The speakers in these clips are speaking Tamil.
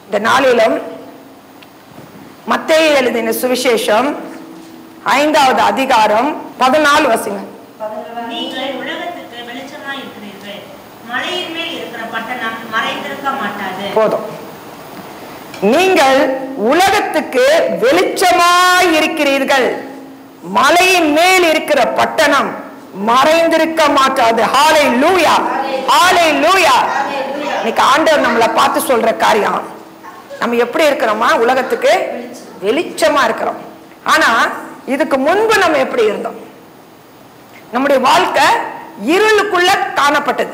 இந்த நாளிலும் மத்தேயு எழுதின சுவிசேஷம் ஐந்தாவது அதிகாரம் பதினாலு வசிங்க நீங்கள் உலகத்துக்கு வெளிச்சமாய் இருக்கிறீர்கள் மலையின் மேல் இருக்கிற பட்டணம் மறைந்திருக்க மாட்டாது போதும் நீங்கள் உலகத்துக்கு வெளிச்சமாய் இருக்கிறீர்கள் மலையின் மேல் இருக்கிற பட்டணம் மறைந்திருக்க மாட்டாது ஹாலை லூயா ஹாலை லூயா இன்னைக்கு ஆண்டவர் நம்மளை பார்த்து சொல்ற காரியம் நம்ம எப்படி இருக்கிறோமா உலகத்துக்கு வெளிச்சமா இருக்கிறோம் ஆனா இதுக்கு முன்பு நம்ம எப்படி இருந்தோம் நம்முடைய வாழ்க்கை இருளுக்குள்ள காணப்பட்டது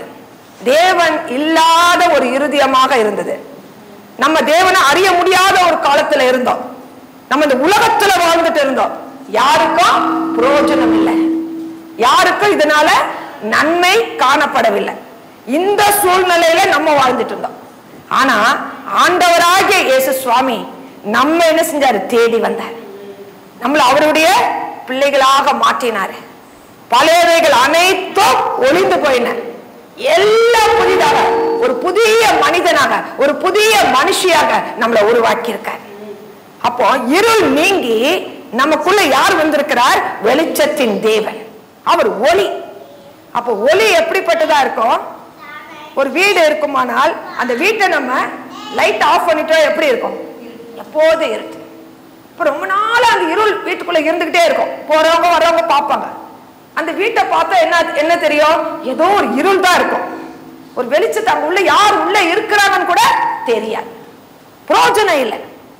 தேவன் இல்லாத ஒரு இருதயமாக இருந்தது நம்ம தேவனை அறிய முடியாத ஒரு காலத்துல இருந்தோம் நம்ம இந்த உலகத்துல வாழ்ந்துட்டு இருந்தோம் யாருக்கும் பிரயோஜனம் இல்லை யாருக்கும் இதனால நன்மை காணப்படவில்லை இந்த சூழ்நிலையில நம்ம வாழ்ந்துட்டு இருந்தோம் ஆனா ஆண்டவராகிய இயேசு சுவாமி நம்ம என்ன செஞ்சாரு தேடி வந்தார் நம்மள அவருடைய பிள்ளைகளாக மாற்றினாரு பழையவைகள் அனைத்தும் ஒளிந்து போயின எல்லாம் புதிதாக ஒரு புதிய மனிதனாக ஒரு புதிய மனுஷியாக நம்மளை உருவாக்கி இருக்கார் அப்போ இருள் நீங்கி நமக்குள்ள யார் வந்திருக்கிறார் வெளிச்சத்தின் தேவன் அவர் ஒளி அப்போ ஒளி எப்படிப்பட்டதா இருக்கும் ஒரு வீடு இருக்குமானால் அந்த வீட்டை நம்ம லைட் ஆஃப் பண்ணிட்டா எப்படி இருக்கும் எப்போதும் இருட்டு இப்போ ரொம்ப நாள் அந்த இருள் வீட்டுக்குள்ள இருந்துகிட்டே இருக்கும் போறவங்க வர்றவங்க பார்ப்பாங்க அந்த வீட்டை பார்த்தா என்ன என்ன தெரியும் ஏதோ ஒரு இருள் தான் இருக்கும் ஒரு வெளிச்சத்தை அங்க உள்ள யார் உள்ள இருக்கிறாங்கன்னு கூட தெரியாது பிரயோஜனம் இல்லை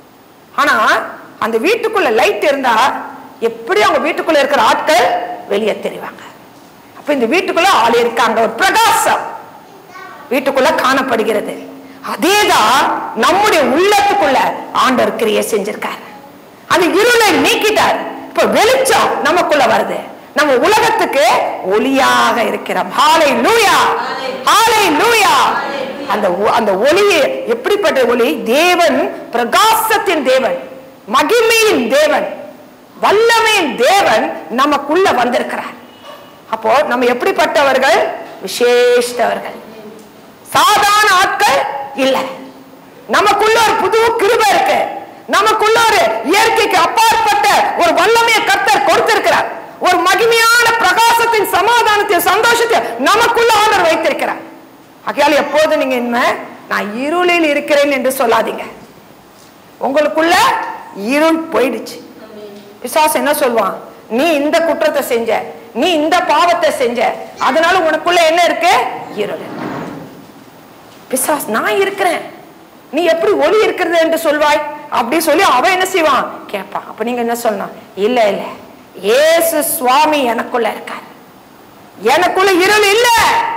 ஆனா அந்த வீட்டுக்குள்ள லைட் இருந்தா எப்படி அவங்க வீட்டுக்குள்ள இருக்கிற ஆட்கள் வெளியே தெரிவாங்க அப்ப இந்த வீட்டுக்குள்ள ஆள் இருக்காங்க ஒரு பிரகாசம் வீட்டுக்குள்ள காணப்படுகிறது அதேதான் நம்முடைய உள்ளத்துக்குள்ள ஆண்டவர் கிரியை செஞ்சிருக்காரு அது இருளை நீக்கிட்டார் இப்ப வெளிச்சம் நமக்குள்ள வருது நம்ம உலகத்துக்கு ஒளியாக இருக்கிறோம் ஹாலை லூயா ஹாலை லூயா அந்த ஒ- அந்த ஒளி எப்படிப்பட்ட ஒளி தேவன் பிரகாசத்தின் தேவன் மகிமையின் தேவன் வல்லமையின் தேவன் நமக்குள்ள வந்திருக்கிறார் அப்போ நம்ம எப்படிப்பட்டவர்கள் விசேஷத்தவர்கள் சாதாரண ஆட்கள் இல்ல நமக்குள்ள ஒரு புது கிருபை இருக்கு நமக்குள்ள ஒரு இயற்கைக்கு அப்பாற்பட்ட ஒரு வல்லமையை கர்த்தர் கொடுத்திருக்கிறார் ஒரு மகிமையான பிரகாசத்தின் சமாதானத்தையும் சந்தோஷத்தையும் நமக்குள்ள ஆண்டவர் வைத்திருக்கிறார் ஆகையால் எப்போது நீங்க என்ன நான் இருளில் இருக்கிறேன் என்று சொல்லாதீங்க உங்களுக்குள்ள இருள் போயிடுச்சு பிசாசு என்ன சொல்லுவான் நீ இந்த குற்றத்தை செஞ்ச நீ இந்த பாவத்தை செஞ்ச அதனால உனக்குள்ள என்ன இருக்கு இருள் இருக்கு. பிசாஸ் நான் இருக்கிறேன் நீ எப்படி ஒளி இருக்கிறது என்று சொல்வாய் அப்படி சொல்லி அவன் என்ன செய்வான் கேட்பான் அப்ப நீங்க என்ன சொல்லணும் இல்ல இல்ல இயேசு சுவாமி எனக்குள்ள இருக்கார் எனக்குள்ள இருள் இல்ல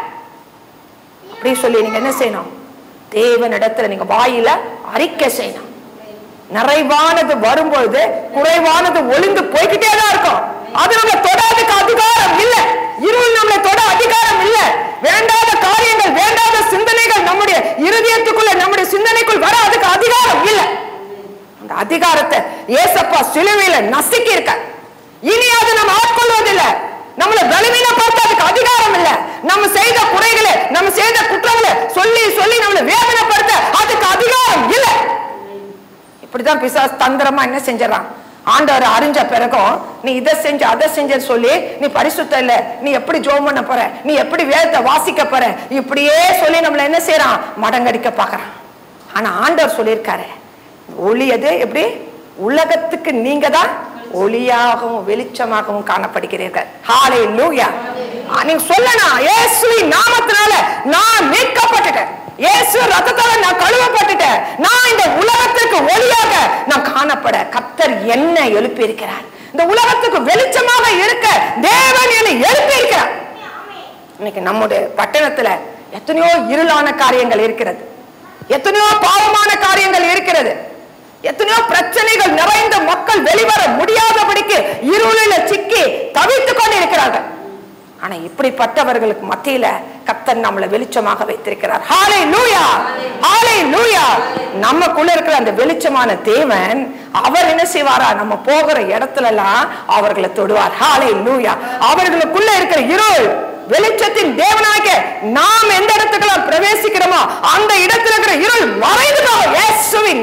அப்படி சொல்லி நீங்க என்ன செய்யணும் தேவனிடத்துல நீங்க வாயில அறிக்கை செய்யணும் நிறைவானது வரும்பொழுது குறைவானது ஒளிந்து போய்கிட்டே தான் இருக்கும் அது நம்மளை தொடாதுக்கு அதிகாரம் இல்ல இருள் நம்மளை தொட அதிகாரம் இல்ல வேண்டாத காரியங்கள் வேண்டாத சிந்தனைகள் நம்முடைய இருதயத்துக்குள்ள நம்முடைய சிந்தனைக்குள் வர அதுக்கு அதிகாரம் இல்ல அந்த அதிகாரத்தை ஏசப்பா சிலுவையில நசுக்கி இருக்க இனி அது நம்ம ஆட்கொள்வதில்லை நம்மளை பலவீனப்படுத்த அதுக்கு அதிகாரம் இல்ல நம்ம செய்த குறைகளை நம்ம செய்த குற்றங்களை சொல்லி சொல்லி நம்மளை வேதனைப்படுத்த அதுக்கு அதிகாரம் இல்லை இப்படிதான் பிசாஸ் தந்திரமா என்ன செஞ்சிடறான் ஆண்டவர் அறிஞ்ச பிறகும் நீ இதை செஞ்ச அதை செஞ்சன்னு சொல்லி நீ பரிசுத்த இல்ல நீ எப்படி ஜோம் பண்ண போற நீ எப்படி வேதத்தை வாசிக்க போற இப்படியே சொல்லி நம்மள என்ன செய்யறான் மடங்கடிக்க பாக்குறான் ஆனா ஆண்டவர் சொல்லியிருக்காரு ஒளி அது எப்படி உலகத்துக்கு நீங்க தான் ஒளியாகவும் வெளிச்சமாகவும் காணப்படுகிறீர்கள் ஹாலே லூயா நீங்க சொல்லணும் இயேசுவின் நாமத்தினால நான் மீட்கப்பட்டுட்டேன் இயேசு ரத்தத்தால நான் கழுவப்பட்டுட்டேன் நான் இந்த உலகத்திற்கு ஒளியாக நான் காணப்பட கர்த்தர் என்ன எழுப்பி இருக்கிறார் இந்த உலகத்துக்கு வெளிச்சமாக இருக்க தேவன் என்னை எழுப்பி இருக்கிறார் இன்னைக்கு நம்முடைய பட்டணத்துல எத்தனையோ இருளான காரியங்கள் இருக்கிறது எத்தனையோ பாவமான காரியங்கள் இருக்கிறது எத்தனையோ பிரச்சனைகள் நிறைந்த மக்கள் வெளிவர முடியாதபடிக்கு இருளில சிக்கி தவித்துக் கொண்டு இருக்கிறார்கள் ஆனா இப்படிப்பட்டவர்களுக்கு மத்தியில கர்த்தர் நம்மளை வெளிச்சமாக வைத்திருக்கிறார் ஹாலே லூயா ஹாலே லூயா நமக்குள்ள இருக்கிற அந்த வெளிச்சமான தேவன் அவர் என்ன செய்வாரா நம்ம போகிற இடத்துல எல்லாம் அவர்களை தொடுவார் ஹாலே லூயா அவர்களுக்குள்ள இருக்கிற இருள் வெளிச்சத்தின் தேவனாக நாம் எந்த இடத்துக்கெல்லாம் பிரவேசிக்கிறோமோ அந்த இடத்துல இருக்கிற இருள் மறைந்துடும் இயேசுவின்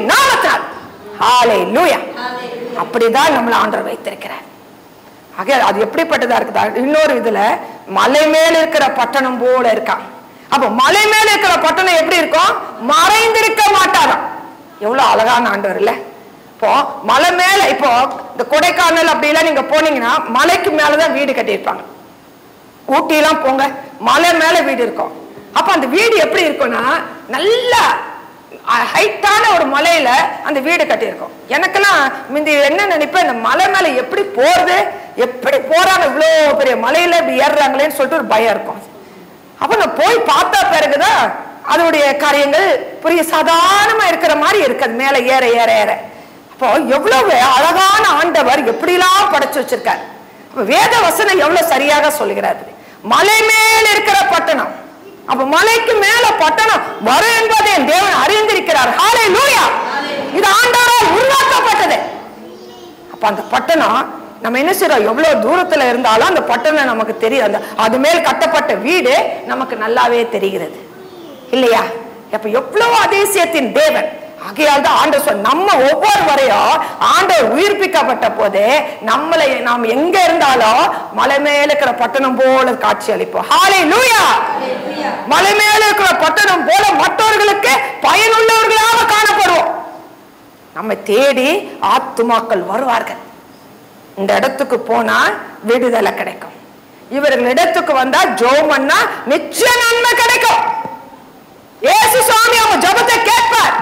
ஹாலே லூயா அப்படிதான் நம்மளை ஆண்டவர் வைத்திருக்கிறார் ஆக அது எப்படிப்பட்டதா இருக்குதா இன்னொரு இதுல மலை மேல இருக்கிற பட்டணம் போல இருக்கான் அப்ப மலை மேல இருக்கிற பட்டணம் எப்படி இருக்கும் மறைந்திருக்க மாட்டாராம் எவ்வளவு அழகான ஆண்டவர் இல்ல இப்போ மலை மேல இப்போ இந்த கொடைக்கானல் அப்படிலாம் நீங்க போனீங்கன்னா மலைக்கு மேலதான் வீடு கட்டியிருப்பாங்க ஊட்டிலாம் போங்க மலை மேல வீடு இருக்கும் அப்ப அந்த வீடு எப்படி இருக்கும்னா நல்லா ஹைட்டான ஒரு மலையில அந்த வீடு கட்டியிருக்கும் எனக்கெல்லாம் முந்தி என்ன நினைப்பேன் இந்த மலை மேல எப்படி போறது எப்படி போறாங்க இவ்வளோ பெரிய மலையில இப்படி ஏறுறாங்களேன்னு சொல்லிட்டு ஒரு பயம் இருக்கும் அப்ப நான் போய் பார்த்தா பிறகுதான் அதோடைய காரியங்கள் புரிய சாதாரணமா இருக்கிற மாதிரி இருக்குது மேல ஏற ஏற ஏற அப்போ எவ்வளவு அழகான ஆண்டவர் எப்படிலாம் படைச்சு வச்சிருக்கார் அப்ப வேத வசனம் எவ்வளவு சரியாக சொல்லுகிறார் மலை மேல் இருக்கிற பட்டணம் அப்ப மலைக்கு மேல பட்டணம் வரும் என்பதை என் தேவன் அறிந்திருக்கிறார் ஹாலே லூயா இது ஆண்டவரால் உருவாக்கப்பட்டது அப்ப அந்த பட்டணம் நம்ம என்ன செய்றோம் எவ்வளவு தூரத்துல இருந்தாலும் அந்த பட்டணம் நமக்கு தெரியும் அந்த அது மேல் கட்டப்பட்ட வீடு நமக்கு நல்லாவே தெரிகிறது இல்லையா அப்ப எவ்வளவு அதிசயத்தின் தேவன் ஆகையால் தான் ஆண்டவர் சொல் நம்ம ஒவ்வொருவரையும் ஆண்டவர் உயிர்ப்பிக்கப்பட்ட போதே நம்மளை நாம் எங்க இருந்தாலும் மலை மேல இருக்கிற பட்டணம் போல காட்சி அளிப்போம் ஹாலே லூயா மலை மேல இருக்கிற பட்டணம் போல மற்றவர்களுக்கு பயனுள்ளவர்களாக காணப்படுவோம் நம்ம தேடி ஆத்துமாக்கள் வருவார்கள் இந்த இடத்துக்கு போனா விடுதலை கிடைக்கும் இவர்கள் இடத்துக்கு வந்தா ஜோமன்னா நிச்சய நன்மை கிடைக்கும் இயேசு சுவாமி அவங்க ஜபத்தை கேட்பார்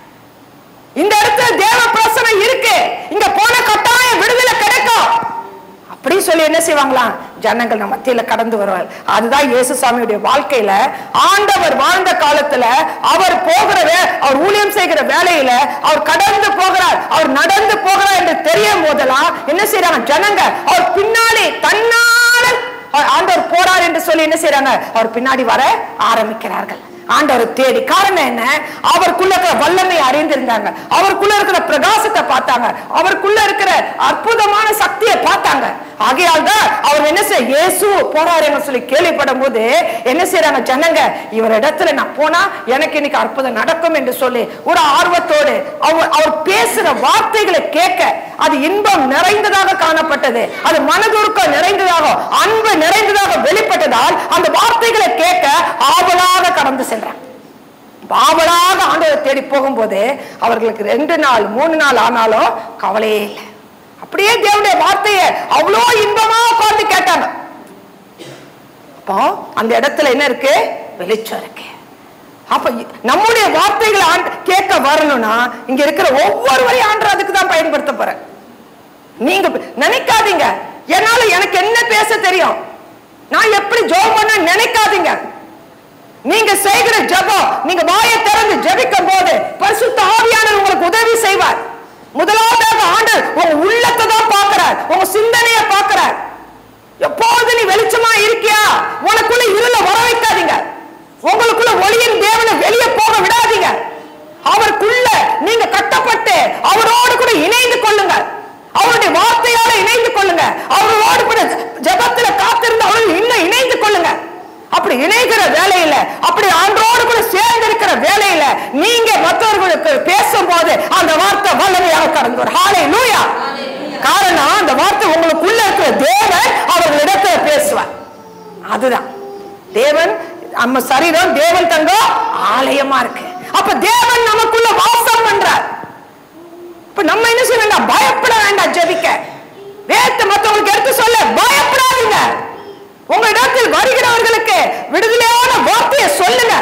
இந்த இடத்துல தேவ பிரசனம் இருக்கு இங்க போன கட்டாயம் விடுதலை கிடைக்கும் அப்படி சொல்லி என்ன செய்வாங்களாம் ஜனங்கள் நம்ம மத்தியில கடந்து வருவார் அதுதான் இயேசு சாமியுடைய வாழ்க்கையில ஆண்டவர் வாழ்ந்த காலத்துல அவர் போகிற வே- அவர் ஊழியம் செய்கிற வேலையில அவர் கடந்து போகிறார் அவர் நடந்து போகிறார் என்று தெரியும் போதெல்லாம் என்ன செய்யறாங்க ஜனங்க அவர் பின்னாடி தன்னால அவர் ஆண்டவர் போறார் என்று சொல்லி என்ன செய்யறாங்க அவர் பின்னாடி வர ஆரம்பிக்கிறார்கள் ஆண்டவர் தேடி காரணம் என்ன அவருக்குள்ள இருக்கிற வல்லமை அறிந்திருந்தாங்க அவருக்குள்ள இருக்கிற பிரகாசத்தை பார்த்தாங்க அவருக்குள்ள இருக்கிற அற்புதமான சக்தியை பார்த்தாங்க ஆகையால் தான் அவர் என்ன செய்ய இயேசு போறாருன்னு சொல்லி கேள்விப்படும் போது என்ன செய்யறாங்க ஜனங்க இவர் இடத்துல நான் போனா எனக்கு இன்னைக்கு அற்புதம் நடக்கும் என்று சொல்லி ஒரு ஆர்வத்தோடு அவர் அவர் பேசுற வார்த்தைகளை கேட்க அது இன்பம் நிறைந்ததாக காணப்பட்டது அது மனதுருக்கம் நிறைந்ததாக அன்பு நிறைந்ததாக வெளிப்பட்டதால் அந்த வார்த்தைகளை கேட்க ஆவலாக கடந்து சென்றாங்க ஆவலாக ஆண்டவரை தேடி போகும்போது அவர்களுக்கு ரெண்டு நாள் மூணு நாள் ஆனாலும் கவலையே இல்லை அப்படியே தேவனுடைய வார்த்தையை அவ்வளோ இன்பமா உட்கார்ந்து கேட்டாங்க அப்போ அந்த இடத்துல என்ன இருக்கு வெளிச்சம் இருக்கு அப்ப இ- நம்முடைய வார்த்தைகளை ஆண்டு கேட்க வரணும்னா இங்க இருக்கிற ஒவ்வொருவரையும் ஆண்டு அதுக்கு தான் பயன்படுத்த போறேன் நீங்க ப- நினைக்காதீங்க என்னால எனக்கு என்ன பேச தெரியும் நான் எப்படி ஜோம் பண்ண நினைக்காதீங்க நீங்க செய்கிற ஜெபம் நீங்க வாயை திறந்து ஜெபிக்கும் போது பரிசுத்த ஆவியானவர் உங்களுக்கு உதவி செய்வார் முதலாவதாக ஆண்டு உங்க உள்ளத்தை தான் பார்க்கிறார் உங்க சிந்தனையை பார்க்கிறார் எப்போது நீ வெளிச்சமா இருக்கியா உனக்குள்ள இருள வர வைக்காதீங்க உங்களுக்குள்ள ஒளியின் தேவனை வெளியே போக விடாதீங்க அவருக்குள்ள நீங்க கட்டப்பட்டு அவரோடு கூட இணைந்து கொள்ளுங்க அவருடைய வார்த்தையால இணைந்து கொள்ளுங்க அவரோடு கூட ஜெபத்துல காத்திருந்து அவரோடு இன்னும் இணைந்து கொள்ளுங்க அப்படி இணைகிற வேலையில அப்படி ஆண்டோடு கூட சேர்ந்து இருக்கிற வேலையில நீங்க மற்றவர்களுக்கு பேசும்போது அந்த வார்த்தை வல்லமையாக கடந்து வரும் ஹாலே லூயா காரணம் அந்த வார்த்தை உங்களுக்குள்ள இருக்கிற தேவன் அவர்களிடத்துல பேசுவார் அதுதான் தேவன் நம்ம சரீரம் தேவன் தங்கம் ஆலயமா இருக்கு அப்ப தேவன் நமக்குள்ள வாசம் பண்றார் இப்ப நம்ம என்ன செய்ய வேண்டாம் பயப்பட வேண்டாம் ஜெபிக்க வேத்த மத்தவங்களுக்கு எடுத்து சொல்ல பயப்படாதீங்க உங்க இடத்தில் வருகிறவர்களுக்கு விடுதலையான வார்த்தையை சொல்லுங்க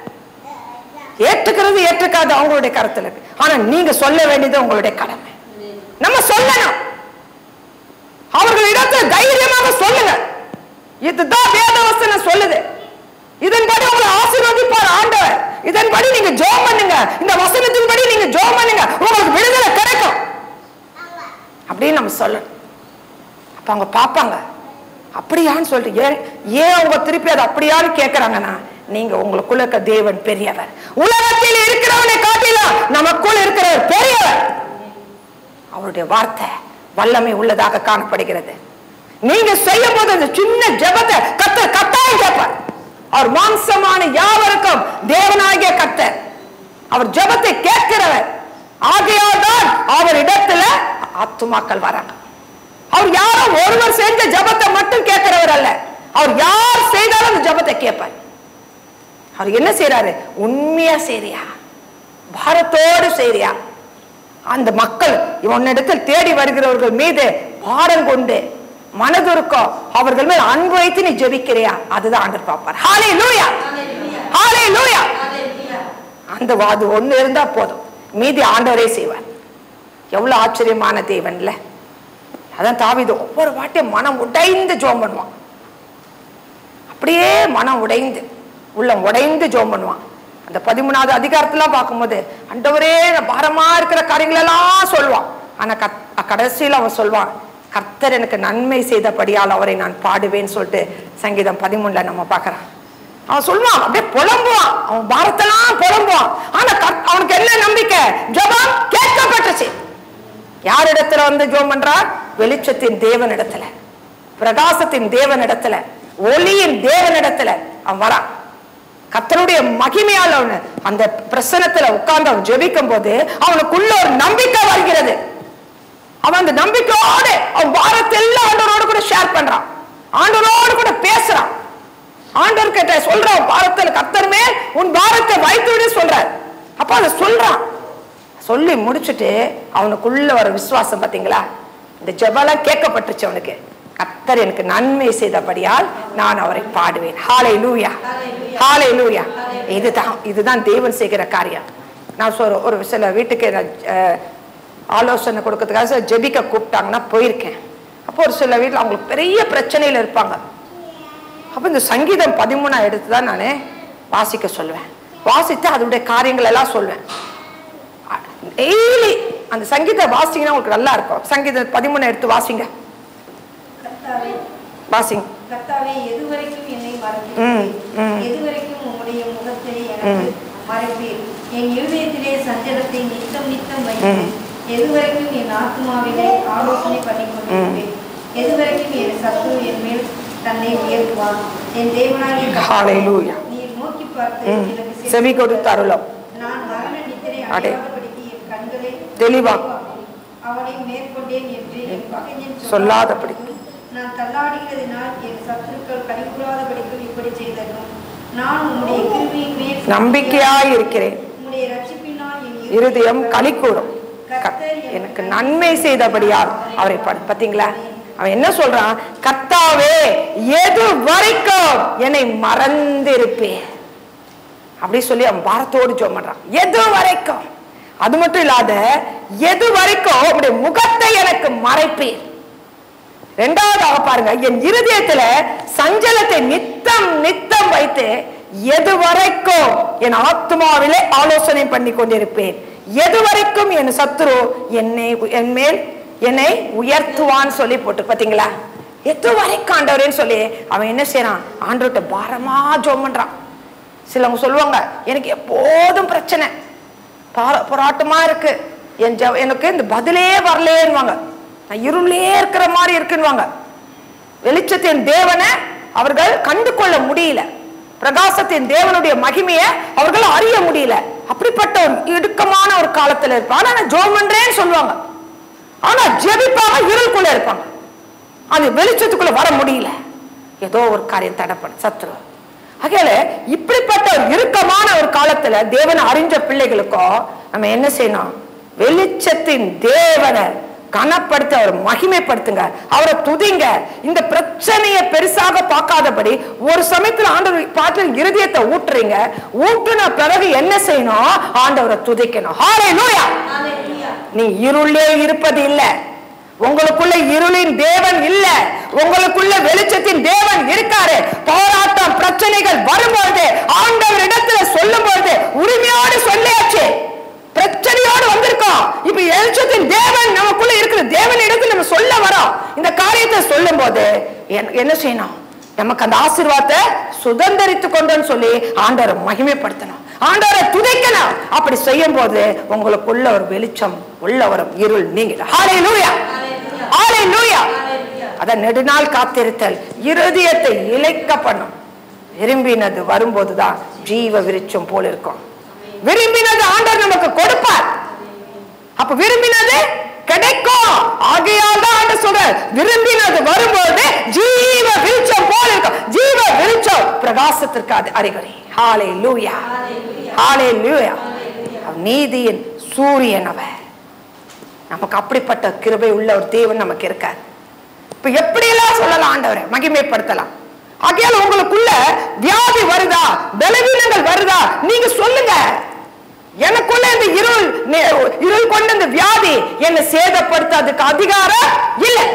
ஏற்றுக்கிறது ஏற்றுக்காது அவங்களுடைய கருத்துல இருக்கு ஆனா நீங்க சொல்ல வேண்டியது உங்களுடைய கடமை நம்ம சொல்லணும் அவர்களிடத்தில் தைரியமாக சொல்லுங்க இதுதான் வேதவசனம் சொல்லுது இதன்படி உங்களை ஆசீர்வதிப்பார் ஆண்டவர் இதன்படி நீங்க ஜோம் பண்ணுங்க இந்த வசனத்தின்படி நீங்க ஜோம் பண்ணுங்க உங்களுக்கு விடுதலை கிடைக்கும் அப்படின்னு நம்ம சொல்லணும் அப்ப அவங்க பார்ப்பாங்க அப்படியான்னு சொல்லிட்டு ஏன் ஏன் அவங்க திருப்பி அதை அப்படியான்னு கேட்கறாங்கன்னா நீங்க உங்களுக்குள்ள இருக்க தேவன் பெரியவர் உலகத்தில் இருக்கிறவனை காட்டிலும் நமக்குள் இருக்கிறவர் பெரியவர் அவருடைய வார்த்தை வல்லமை உள்ளதாக காணப்படுகிறது நீங்க செய்யும் போது அந்த சின்ன ஜெபத்தை கத்த கட்டாயம் கேட்பார் அவர் மாம்சமான யாவருக்கும் தேவனாகிய கர்த்தர் அவர் ஜெபத்தை கேட்கிறவர் ஆகையால் தான் ஆத்துமாக்கள் வராங்க அவர் யாரோ ஒருவர் செஞ்ச ஜபத்தை மட்டும் கேட்கிறவர் அல்ல அவர் யார் செய்தாலும் அந்த ஜபத்தை கேட்பார் அவர் என்ன செய்யறாரு உண்மையா செய்றியா பாரத்தோடு செய்றியா அந்த மக்கள் இவனிடத்தில் தேடி வருகிறவர்கள் மீது பாரம் கொண்டு மனதுருக்கம் அவர்கள் மேல் அன்பு வைத்து நீ ஜெபிக்கிறியா அதுதான் ஆண்டர் பார்ப்பார் ஹாலே லூயா ஹாலே லூயா அந்த வாது ஒண்ணு இருந்தா போதும் மீதி ஆண்டவரே செய்வார் எவ்வளவு ஆச்சரியமான தேவன்ல அதான் தாவீது ஒவ்வொரு வாட்டியும் மனம் உடைந்து ஜோம் பண்ணுவான் அப்படியே மனம் உடைந்து உள்ளம் உடைந்து ஜோம் பண்ணுவான் அந்த பதிமூணாவது அதிகாரத்துல பார்க்கும்போது அண்டவரே நான் பாரமா இருக்கிற காரியங்களெல்லாம் சொல்லுவான் ஆனா கத் கடைசியில் அவன் சொல்வான் கர்த்தர் எனக்கு நன்மை செய்தபடியால் அவரை நான் பாடுவேன்னு சொல்லிட்டு சங்கீதம் பதிமூணுல நம்ம பார்க்கறான் அவன் சொல்லுவான் அப்படியே புலம்புவான் அவன் பாரத்தெல்லாம் புலம்புவான் ஆனா கர்த்- அவனுக்கு என்ன நம்பிக்கை ஜெபம் கேட்கப்பட்டுச்சு யார் இடத்துல வந்து ஜோம் பண்றார் வெளிச்சத்தின் தேவனிடத்துல பிரகாசத்தின் தேவனிடத்துல ஒளியின் தேவனிடத்துல அவன் வரான் கர்த்தருடைய மகிமையால் அவனு அந்த பிரசனத்துல உட்கார்ந்து அவன் ஜெபிக்கும் போது அவனுக்குள்ள ஒரு நம்பிக்கை வருகிறது அவன் அந்த நம்பிக்கையோடு அவன் பாரத்தை எல்லாம் ஆண்டவரோடு கூட ஷேர் பண்றான் ஆண்டவரோடு கூட பேசுறான் ஆண்டவர் கிட்ட சொல்றான் பாரத்துல கர்த்தர் மேல் உன் பாரத்தை வைத்து விடு சொல்றார் அப்ப அதை சொல்றான் சொல்லி முடிச்சுட்டு அவனுக்குள்ள வர விசுவாசம் பாத்தீங்களா இந்த ஜெபலாம் கேட்கப்பட்டுச்சு அவனுக்கு கர்த்தர் எனக்கு நன்மை செய்தபடியால் நான் அவரை பாடுவேன் ஹாலை லூயா ஹாலை லூயா இதுதான் இதுதான் தேவன் செய்கிற காரியம் நான் சொல்ற ஒரு சில வீட்டுக்கு நான், அஹ், ஆலோசனை கொடுக்கறதுக்காக சில ஜெபிக்க கூப்பிட்டாங்கன்னா போயிருக்கேன் அப்போ ஒரு சில வீட்டில் அவங்களுக்கு பெரிய பிரச்சனையில இருப்பாங்க அப்போ இந்த சங்கீதம் பதிமூணா எடுத்து தான் நான் வாசிக்க சொல்லுவேன் வாசித்து அதனுடைய காரியங்கள் எல்லாம் சொல்லுவேன் டெய்லி அந்த சங்கீதம் வாசிங்கன்னா உங்களுக்கு நல்லா இருக்கும் சங்கீதம் பதிமூணு எடுத்து வாசிங்க கர்த்தாவே வாசிங்க கர்த்தாவே எதுவரைக்கும் என்னை ம், மறப்பீர் ம். எதுவரைக்கும் உம்முடைய முகத்தை எனக்கு மறைப்பீர் என் இருதயத்திலே சஞ்சலத்தை நித்தம் நித்தம் வைப்பேன் எதுவரைக்கும் என் ஆத்மாவிலே ஆலோசனை பண்ணி கொண்டிருப்பேன் எதுவரைக்கும் என் சத்துரு என் மேல் தன்னை உயர்த்துவான் என் தேவனாகிய கர்த்தாவே, ஹalleluya. நீர் நோக்கி பார்த்து ம். எனக்கு செவி கொடுத்து அருளும். நான் மரண நித்திரை அடே. அடையாதபடிக்கு என் கண்களை தெளிவா. அவனை மேற்கொண்டேன் என்று என் பகைஞன் சொல்லாதபடி. நான் தள்ளாடுகிறதினால் என் சத்துருக்கள் கணிக்கூடாதபடிக்கும் இப்படி செய்தனும் நான் உம்முடைய கிருபையின் மேல் நம்பிக்கையாய் இருக்கிறேன் உம்முடைய ரட்சிப்பினால் என் இருதயம் களி கூறும் க- எனக்கு நன்மை செய்தபடியால் அவரை பா- பாத்தீங்களா அவன் என்ன சொல்றான் கர்த்தாவே எது வரைக்கும் என்னை மறந்திருப்பேன் அப்படி சொல்லி அவன் பாரத்தோடு ஜெபம் பண்றான் எது வரைக்கும் அது மட்டும் இல்லாத எது வரைக்கும் உங்களுடைய முகத்தை எனக்கு மறைப்பீர் ரெண்டாவதாக பாருங்க என் இருதயத்துல சஞ்சலத்தை நித்தம் நித்தம் வைத்து எது வரைக்கும் என் ஆத்மாவிலே ஆலோசனை பண்ணி கொண்டிருப்பேன் எது வரைக்கும் என் சத்துரு என்னை என் மேல் என்னை உயர்த்துவான்னு சொல்லி போட்டு பாத்தீங்களா எது வரைக்கும் ஆண்டவரேன்னு சொல்லி அவன் என்ன செய்யறான் ஆண்டவர்கிட்ட பாரமா ஜோம் பண்றான் சிலவங்க சொல்லுவாங்க எனக்கு எப்போதும் பிரச்சனை பார போராட்டமா இருக்கு என் ஜெப- எனக்கு இந்த பதிலே வரலேன்னுவாங்க நான் இருளே இருக்கிற மாதிரி இருக்குன்னுவாங்க வெளிச்சத்தின் தேவனை அவர்கள் கண்டு கொள்ள முடியல பிரகாசத்தின் தேவனுடைய மகிமையை அவர்கள் அறிய முடியல அப்படிப்பட்ட ஒரு இடுக்கமான ஒரு காலத்துல இருப்பாங்க ஆனா நான் ஜோம் பண்றேன்னு சொல்லுவாங்க ஆனா ஜெபிப்பாங்க இருளுக்குள்ள இருப்பாங்க அது வெளிச்சத்துக்குள்ள வர முடியல ஏதோ ஒரு காரியம் தடைப்படும் சத்துரு ஆகையால இப்படிப்பட்ட ஒரு இறுக்கமான ஒரு காலத்துல தேவனை அறிஞ்ச பிள்ளைகளுக்கோ நம்ம என்ன செய்யணும் வெளிச்சத்தின் தேவனை கனப்படுத்த அவர் மகிமைப்படுத்துங்க அவரை துதிங்க இந்த பிரச்சனையை பெருசாக பார்க்காதபடி ஒரு சமயத்துல ஆண்டவர் பாட்டில் இருதயத்தை ஊட்டுறீங்க ஊட்டுன பிறகு என்ன செய்யணும் ஆண்டவரை துதிக்கணும் ஹalleluya நீ இருளே இருப்பது இல்ல உங்களுக்குள்ள இருளின் தேவன் இல்ல உங்களுக்குள்ள வெளிச்சத்தின் தேவன் இருக்காரு போராட்டம் பிரச்சனைகள் வரும்பொழுது ஆண்டவர் இடத்துல சொல்லும் பொழுது உரிமையோடு சொல்லியாச்சு பிரச்சனையோடு வந்திருக்கோம் இப்ப வெளிச்சத்தின் தேவன் நமக்குள்ள இருக்கிற தேவன் இடத்துல நம்ம சொல்ல வரோம் இந்த காரியத்தை சொல்லும் போது என்ன- என்ன செய்யணும் நமக்கு அந்த ஆசீர்வாதத்தை சுதந்திரித்து கொண்டோன்னு சொல்லி ஆண்டவரை மகிமைப்படுத்தணும் ஆண்டவரை துதைக்கணும் அப்படி செய்யும் போது உங்களுக்குள்ள ஒரு வெளிச்சம் உள்ள வரும் இருள் நீங்க ஹalleluya ஹalleluya அத நெடுநாள் காத்திருத்தல் இருதயத்தை இழைக்க பண்ணும் விரும்பினது வரும்போதுதான் ஜீவ விருட்சம் போல இருக்கும் விரும்பினது ஆண்டவர் நமக்கு கொடுப்பார் அப்ப விரும்பினது கிடைக்கும் ஆகையால் தான் ஆண்டு சொல்ற விரும்பினது வரும்போது ஜீவ வெளிச்சம் போல இருக்கும் ஜீவ வெளிச்சம் பிரகாசத்திற்கு அது அறிகுறி ஹாலே லூயா ஹாலே லூயா நீதியின் சூரியன் அவர் நமக்கு அப்படிப்பட்ட கிருபை உள்ள ஒரு தேவன் நமக்கு இருக்கார் இப்ப எப்படி எல்லாம் சொல்லலாம் ஆண்டவரை மகிமைப்படுத்தலாம் ஆகையால் உங்களுக்குள்ள வியாதி வருதா பலவீனங்கள் வருதா நீங்க சொல்லுங்க எனக்குள்ள இந்த இருள் நே- இருள் கொண்ட இந்த வியாதி என்னை சேதப்படுத்தாதுக்கு அதிகாரம் இல்லை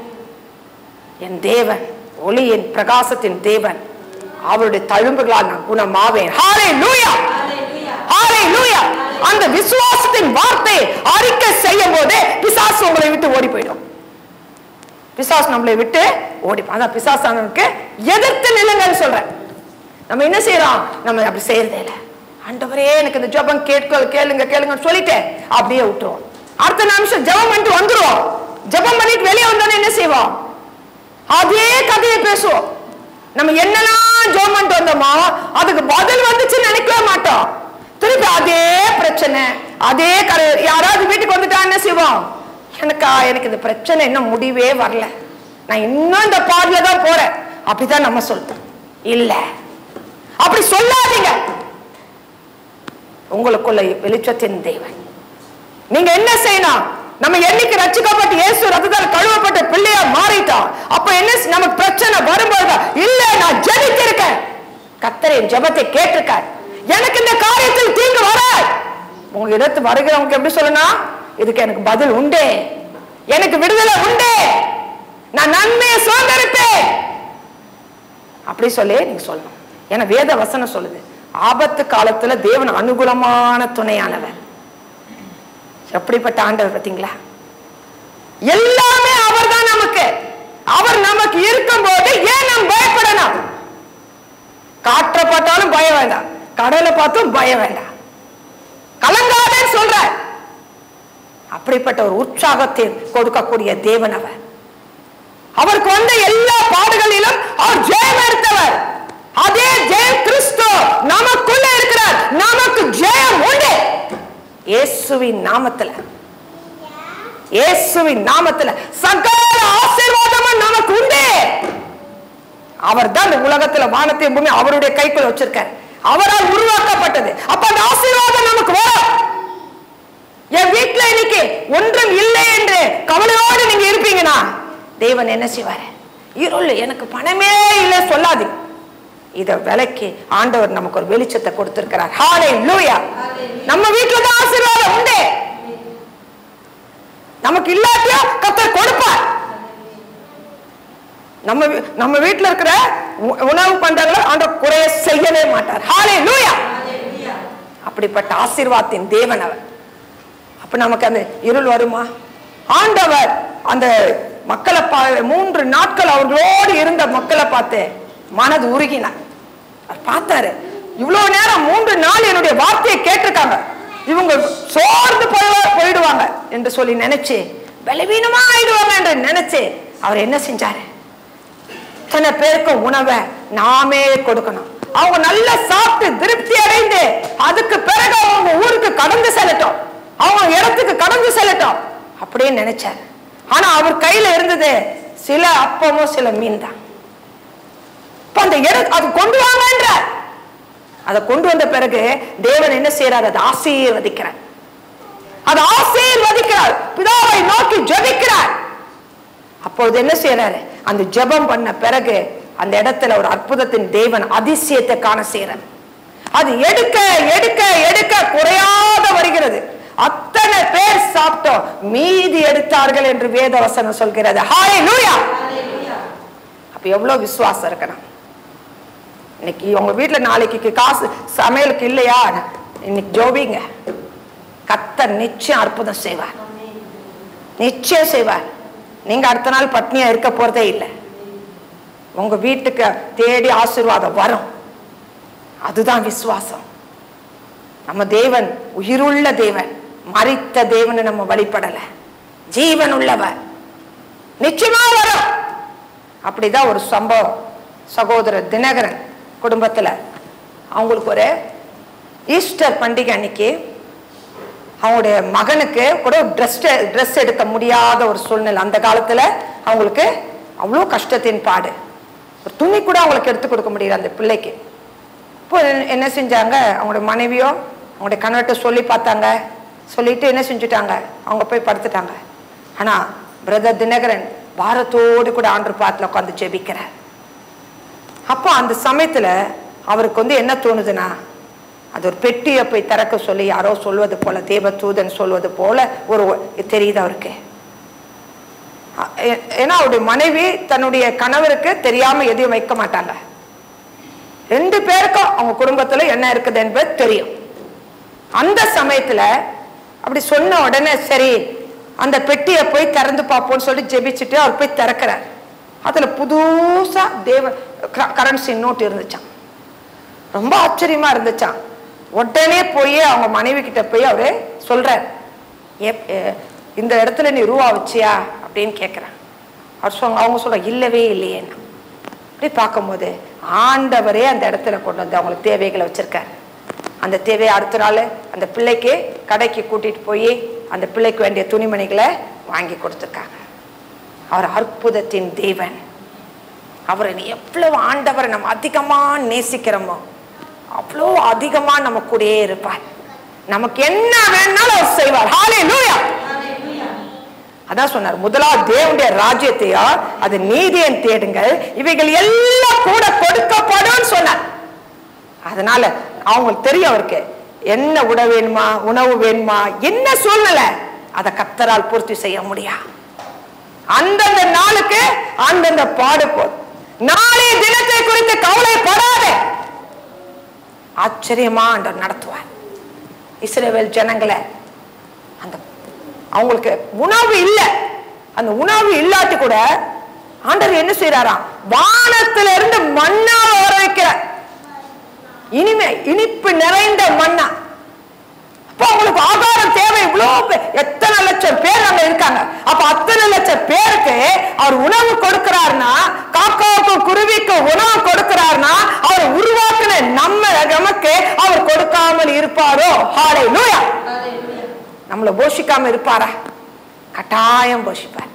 என் தேவன் ஒளியின் பிரகாசத்தின் தேவன் அவருடைய தழும்புகளால் நான் குணமாவேன் ஹாலே லூயா ஹாலே லூயா அந்த விசுவாசத்தின் வார்த்தை அறிக்கை செய்யும் போது பிசாசு உங்களை விட்டு ஓடி போயிடும் பிசாசு நம்மளை விட்டு ஓடி போ- அதான் பிசாசானவனுக்கு எதிர்த்து நில்லுங்கன்னு சொல்றேன் நம்ம என்ன செய்யறோம் நம்ம அப்படி செய்யறதே இல்லை ஆண்டவரே எனக்கு இந்த ஜெபம் கேட்க கேளுங்க கேளுங்கன்னு சொல்லிட்டு அப்படியே விட்டுருவோம் அடுத்த நிமிஷம் ஜெபம் பண்ணிட்டு வந்துருவோம் ஜெபம் பண்ணிட்டு வெளியே வந்தோன்னே என்ன செய்வோம் அதே கதையை பேசுவோம் நம்ம என்னெல்லாம் ஜெபம் பண்ணிட்டு வந்தோமோ அதுக்கு பதில் வந்துச்சுன்னு நினைக்கவே மாட்டோம் திருப்பி அதே பிரச்சனை அதே கதை யாராவது வீட்டுக்கு வந்துட்டா என்ன செய்வோம் எனக்கா எனக்கு இந்த பிரச்சனை இன்னும் முடிவே வரல நான் இன்னும் இந்த பாடல தான் போறேன் அப்படிதான் நம்ம சொல்றோம் இல்ல அப்படி சொல்லாதீங்க உங்களுக்குள்ள வெளிச்சத்தின் தெய்வன் நீங்க என்ன செய்யணும் நம்ம என்னைக்கு ரட்சிக்கப்பட்டு இயேசு ரத்தத்தால் கழுவப்பட்ட பிள்ளையா மாறிட்டோம் அப்ப என்ன செய்- நமக்கு பிரச்சனை வரும்போது இல்ல நான் ஜெபித்திருக்கேன் கத்தரின் ஜெபத்தை கேட்டிருக்கார் எனக்கு இந்த காரியத்தில் தீங்கு வர உங்க இடத்து வருகிறவங்க எப்படி சொல்லணும் இதுக்கு எனக்கு பதில் உண்டே எனக்கு விடுதலை உண்டே நான் நன்மையை சுதந்திரிப்பேன் அப்படி சொல்லி நீங்க சொல்லணும் ஏன்னா வேத வசனம் சொல்லுது ஆபத்து காலத்துல தேவன் அனுகூலமான துணையானவர் எப்படிப்பட்ட ஆண்டவர் பார்த்தீங்களா எல்லாமே அவர்தான் நமக்கு அவர் நமக்கு இருக்கும்போது ஏன் நாம் பயப்படணும் காற்றை பார்த்தாலும் பயம் வேண்டாம் கடலை பார்த்தும் பயம் வேண்டாம் கலங்காதேன்னு சொல்ற அப்படிப்பட்ட ஒரு உற்சாகத்தை கொடுக்கக்கூடிய தேவன் அவர் அவருக்கு வந்த எல்லா பாடுகளிலும் அவர் ஜெயம் எடுத்தவர் அதே ஜெயம் கிறிஸ்து நமக்குள்ள இருக்கிறார் நமக்கு ஜெயம் உண்டு இயேசுவின் நாமத்துல இயேசுவின் நாமத்துல சகல ஆசீர்வாதமும் நமக்கு உண்டு அவர் தான் இந்த உலகத்துல வானத்தையும் பூமி அவருடைய கைக்குள்ள வச்சிருக்கார் அவரால் உருவாக்கப்பட்டது அப்ப அந்த ஆசீர்வாதம் நமக்கு வரும் என் வீட்டுல இன்னைக்கு ஒன்றும் இல்லை என்று கவலையோடு நீங்க இருப்பீங்கன்னா தேவன் என்ன செய்வாரு இருள் எனக்கு பணமே இல்லை சொல்லாது இத விலைக்கு ஆண்டவர் நமக்கு ஒரு வெளிச்சத்தை கொடுத்திருக்கிறார் ஹாலே லூயா நம்ம வீட்டுல தான் ஆசீர்வாதம் உண்டு நமக்கு இல்லாட்டியும் கத்தர் கொடுப்பார் நம்ம வீ- நம்ம வீட்டுல இருக்கிற உ- உணவு பண்டங்களை ஆண்டவர் குறைய செய்யவே மாட்டார் ஹாலே லூயா அப்படிப்பட்ட ஆசீர்வாதத்தின் தேவன் அவர் அப்ப நமக்கு அந்த இருள் வருமா ஆண்டவர் அந்த மக்களை பா மூன்று நாட்கள் அவர்களோடு இருந்த மக்களை பார்த்து மனது உருகினார் அவர் பார்த்தாரு இவ்வளவு நேரம் மூன்று நாள் என்னுடைய வார்த்தையை கேட்டிருக்காங்க இவங்க சோர்ந்து போய் போயிடுவாங்க என்று சொல்லி நினைச்சு பலவீனமா ஆயிடுவாங்க என்று நினைச்சு அவர் என்ன செஞ்சாரு இத்தனை பேருக்கு உணவை நாமே கொடுக்கணும் அவங்க நல்லா சாப்பிட்டு திருப்தி அடைந்து அதுக்கு பிறகு அவங்க ஊருக்கு கடந்து செல்லட்டும் அவங்க இடத்துக்கு கடந்து செல்லட்டும் அப்படின்னு நினைச்சார் ஆனா அவர் கையில இருந்தது சில அப்பமும் சில மீன் தான் இப்ப அந்த இடம் அது கொண்டு வாங்கன்ற அதை கொண்டு வந்த பிறகு தேவன் என்ன செய்யறார் அதை ஆசீர்வதிக்கிறார் அதை ஆசீர்வதிக்கிறார் பிதாவை நோக்கி ஜெபிக்கிறார் அப்பொழுது என்ன செய்யறாரு அந்த ஜெபம் பண்ண பிறகு அந்த இடத்துல ஒரு அற்புதத்தின் தேவன் அதிசயத்தை காண செய்யறார் அது எடுக்க எடுக்க எடுக்க குறையாத வருகிறது அத்தனை பேர் சாப்பிட்டோம் மீதி எடுத்தார்கள் என்று வேதவசனம் சொல்கிறது ஹாலே லூயா அப்ப எவ்வளவு விசுவாசம் இருக்கணும் இன்னைக்கு உங்க வீட்டுல நாளைக்கு காசு சமையலுக்கு இல்லையா இன்னைக்கு ஜோபிங்க கத்தர் நிச்சயம் அற்புதம் செய்வார் நிச்சயம் செய்வார் நீங்க அடுத்த நாள் பட்னியா இருக்க போறதே இல்லை உங்க வீட்டுக்கு தேடி ஆசீர்வாதம் வரும் அதுதான் விசுவாசம் நம்ம தேவன் உயிருள்ள தேவன் மறித்த தேவனை நம்ம வழிபடல ஜீவன் உள்ளவர் நிச்சயமா வரும் அப்படிதான் ஒரு சம்பவம் சகோதரர் தினகரன் குடும்பத்துல அவங்களுக்கு ஒரு ஈஸ்டர் பண்டிகை அன்னைக்கு அவங்களுடைய மகனுக்கு கூட ட்ரெஸ் ட்ரெஸ் எடுக்க முடியாத ஒரு சூழ்நிலை அந்த காலத்துல அவங்களுக்கு அவ்வளோ கஷ்டத்தின் பாடு ஒரு துணி கூட அவங்களுக்கு எடுத்து கொடுக்க முடியல அந்த பிள்ளைக்கு இப்போ என்ன- என்ன செஞ்சாங்க அவங்களுடைய மனைவியோ அவங்களுடைய கணவர்கிட்ட சொல்லி பார்த்தாங்க சொல்லிட்டு என்ன செஞ்சுட்டாங்க அவங்க போய் படுத்துட்டாங்க ஆனா பிரதர் தினகரன் பாரத்தோடு கூட ஆண்டு பாத்துல உட்காந்து ஜெபிக்கிறார் அப்போ அந்த சமயத்துல அவருக்கு வந்து என்ன தோணுதுன்னா அது ஒரு பெட்டியை போய் திறக்க சொல்லி யாரோ சொல்வது போல தேவ தூதன் சொல்வது போல ஒரு தெரியுது அவருக்கு அ- ஏ- ஏன்னா அவருடைய மனைவி தன்னுடைய கணவருக்கு தெரியாம எதையும் வைக்க மாட்டாங்க ரெண்டு பேருக்கும் அவங்க குடும்பத்துல என்ன இருக்குது என்பது தெரியும் அந்த சமயத்துல அப்படி சொன்ன உடனே சரி அந்த பெட்டியை போய் திறந்து பார்ப்போம்னு சொல்லி ஜெபிச்சுட்டு அவர் போய் திறக்கிறார் அதுல புதுசா தேவ கரன்சி நோட் இருந்துச்சாம் ரொம்ப ஆச்சரியமா இருந்துச்சாம் உடனே போய் அவங்க மனைவி கிட்ட போய் அவரு சொல்றார் "எப்- எ- இந்த இடத்துல நீ ரூபா வச்சியா அப்படின்னு கேட்குறான் அவர் சொங்க அவங்க சொல்ற இல்லவே இல்லையேன்னா அப்படி பார்க்கும்போது ஆண்டவரே அந்த இடத்துல கொண்டு வந்து அவங்களுக்கு தேவைகளை வச்சிருக்காரு அந்த தேவையை அடுத்த நாள் அந்த பிள்ளைக்கு கடைக்கு கூட்டிட்டு போய் அந்த பிள்ளைக்கு வேண்டிய துணிமணிகளை வாங்கி கொடுத்துருக்காங்க அவர் அற்புதத்தின் தேவன் அவரை நீ எவ்வளவு ஆண்டவரை நம்ம அதிகமா நேசிக்கிறோமோ அவ்வளோ அதிகமா நம்ம கூடயே இருப்பார் நமக்கு என்ன வேணாலும் அவர் செய்வார் ஹalleluya அதான் சொன்னார் முதலாவது தேவனுடைய ராஜ்யத்தையோ அது நீதியன் தேடுங்கள் இவைகள் எல்லாம் கூட கொடுக்கப்படும் சொன்னார் அதனால அவங்களுக்கு தெரியும் அவருக்கு என்ன உட வேணுமா உணவு வேணுமா என்ன சூழ்நிலை அதை கத்தரால் பூர்த்தி செய்ய முடியும் அந்தந்த நாளுக்கு அந்தந்த பாடு போதும் நாளைய தினத்தை குறித்து கவலைப்படாதே ஆச்சரியமா ஆண்டவர் நடத்துவார் இஸ்ரவேல் ஜனங்களை அந்த அவங்களுக்கு உணவு இல்லை அந்த உணவு இல்லாட்டி கூட ஆண்டவர் என்ன செய்யறாராம் வானத்துல இருந்து மண்ணா வர வைக்கிறார் இனிமே இனிப்பு நிறைந்த மண்ணா அப்போ அவங்களுக்கு ஆகாரம் தேவை இவ்வளவு பே- எத்தனை லட்சம் பேர் அங்க இருக்காங்க அப்ப அத்தனை லட்சம் பேருக்கு அவர் உணவு கொடுக்கிறார்னா காக்காவுக்கும் குருவிக்கும் உணவு கொடுக்கிறார்னா அவர் உருவாக்குன நம்ம நமக்கு அவர் கொடுக்காமல் இருப்பாரோ ஹாலே லூயா நம்மளை போஷிக்காம இருப்பாரா கட்டாயம் போஷிப்பார்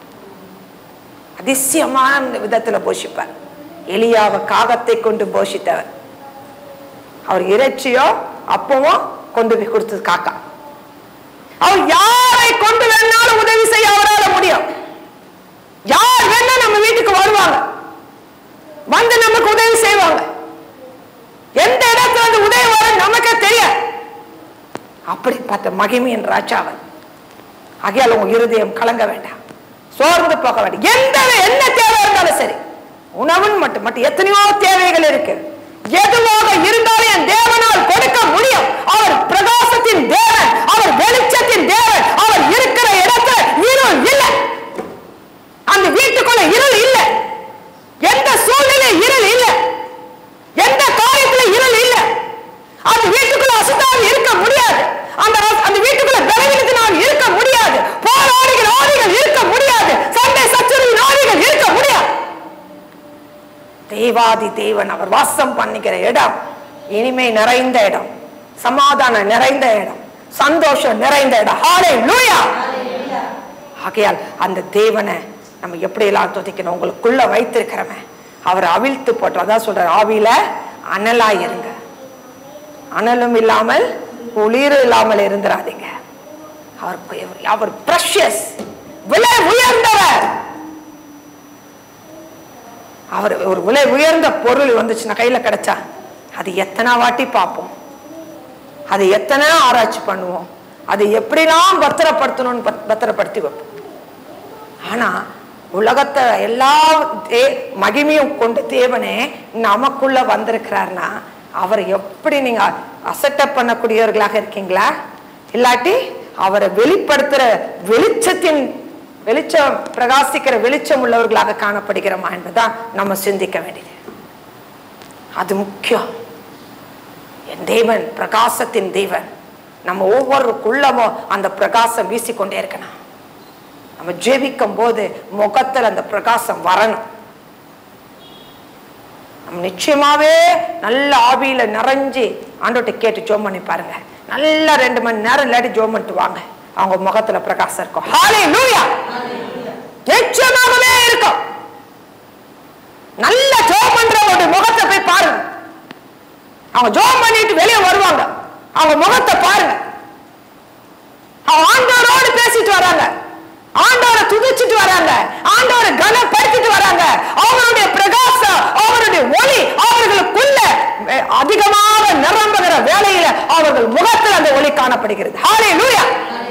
அதிசயமான விதத்துல போஷிப்பார் எலியாவை காகத்தை கொண்டு போஷித்தவர் அவர் இறைச்சியோ அப்பவும் கொண்டு போய் கொடுத்தது காக்கா அவர் யாரை கொண்டு வேணாலும் உதவி செய்ய அவரால முடியும் யார் வேணா நம்ம வீட்டுக்கு வருவாங்க வந்து நமக்கு உதவி செய்வாங்க எந்த இடத்துல இருந்து உதவி வரும் நமக்கே தெரியாது அப்படிப்பட்ட மகிமையின் ராஜாவன் ஆகையால் உங்க இருதயம் கலங்க வேண்டாம் சோர்ந்து போக வேண்டாம் எந்த என்ன தேவை இருந்தாலும் சரி உணவுன்னு மட்டும் மட்டும் எத்தனையோ தேவைகள் இருக்கு எதுவாக இருந்தாலும் என் தேவனால் கொடுக்க முடியும் அவர் பிரகாசத்தின் தேவன் அவர் வெளிச்சத்தின் தேவன் அவர் இருக்கிற இடத்துல இருள் இல்லை அந்த வீட்டுக்குள்ள இருள் இல்லை எந்த சூழ்நிலை இருள் இல்லை எந்த காரியத்துல இருள் இல்லை அந்த வீட்டுக்குள்ள அசுத்தாவி இருக்க முடியாது அந்த அசு- அந்த வீட்டுக்குள்ள பலவீனத்தினால் இருக்க முடியாது போராடிகள் ஆடிகள் இருக்க முடியாது சண்டை சச்சரவின் ஆடிகள் இருக்க முடியாது தேவாதி தேவன் அவர் வாசம் பண்ணிக்கிற இடம் இனிமை நிறைந்த இடம் சமாதானம் நிறைந்த இடம் சந்தோஷம் நிறைந்த இடம் ஹாலே லூயா ஆகையால் அந்த தேவனை நம்ம எப்படியெல்லாம் துதிக்கணும் உங்களுக்குள்ள வைத்திருக்கிறவன் அவர் அவிழ்த்து போட்டு அதான் சொல்றார் ஆவியில அனலா இருங்க அனலும் இல்லாமல் குளிர் இல்லாமல் இருந்துராதீங்க அவர் அவர் பிரஷியஸ் விலை உயர்ந்தவர் அவர் ஒரு விலை உயர்ந்த பொருள் வந்துச்சுன்னா கையில கிடைச்சா அது எத்தனை வாட்டி பார்ப்போம் அதை எத்தனை ஆராய்ச்சி பண்ணுவோம் அதை எப்படிலாம் பத்திரப்படுத்தணும்னு பத்- பத்திரப்படுத்தி வைப்போம் ஆனா உலகத்தை எல்லா தே மகிமையும் கொண்டு தேவனே நமக்குள்ள வந்திருக்கிறார்னா அவரை எப்படி நீங்க அசட்டப் பண்ணக்கூடியவர்களாக இருக்கீங்களா இல்லாட்டி அவரை வெளிப்படுத்துற வெளிச்சத்தின் வெளிச்சம் பிரகாசிக்கிற வெளிச்சம் உள்ளவர்களாக காணப்படுகிறோமா என்பதுதான் நம்ம சிந்திக்க வேண்டியது அது முக்கியம் என் தேவன் பிரகாசத்தின் தேவன் நம்ம ஒவ்வொருக்குள்ளமும் அந்த பிரகாசம் வீசிக்கொண்டே இருக்கணும் நம்ம ஜெபிக்கும் போது முகத்தில் அந்த பிரகாசம் வரணும் நம்ம நிச்சயமாவே நல்ல ஆவியில நிறைஞ்சு ஆண்டோட்ட கேட்டு ஜோம் பண்ணி பாருங்க நல்லா ரெண்டு மணி நேரம் இல்லாட்டி ஜோம் பண்ணிட்டு வாங்க அவங்க முகத்துல பிரகாசம் இருக்கும் ஹாலே லூயா நிச்சயமாகவே இருக்கும் நல்ல ஜோம் பண்றவங்க முகத்தை போய் பாருங்க அவங்க ஜோம் பண்ணிட்டு வெளியே வருவாங்க அவங்க முகத்தை பாருங்க அவங்க ஆண்டவரோடு பேசிட்டு வராங்க ஆண்டவரை துதிச்சிட்டு வராங்க ஆண்டவரை கனப்படுத்திட்டு வராங்க அவங்களுடைய பிரகாசம் அவருடைய ஒளி அவர்களுக்குள்ள அஹ், அதிகமாக நிரம்புகிற வேலையில அவர்கள் முகத்தில் அந்த ஒளி காணப்படுகிறது ஹாலே லூயா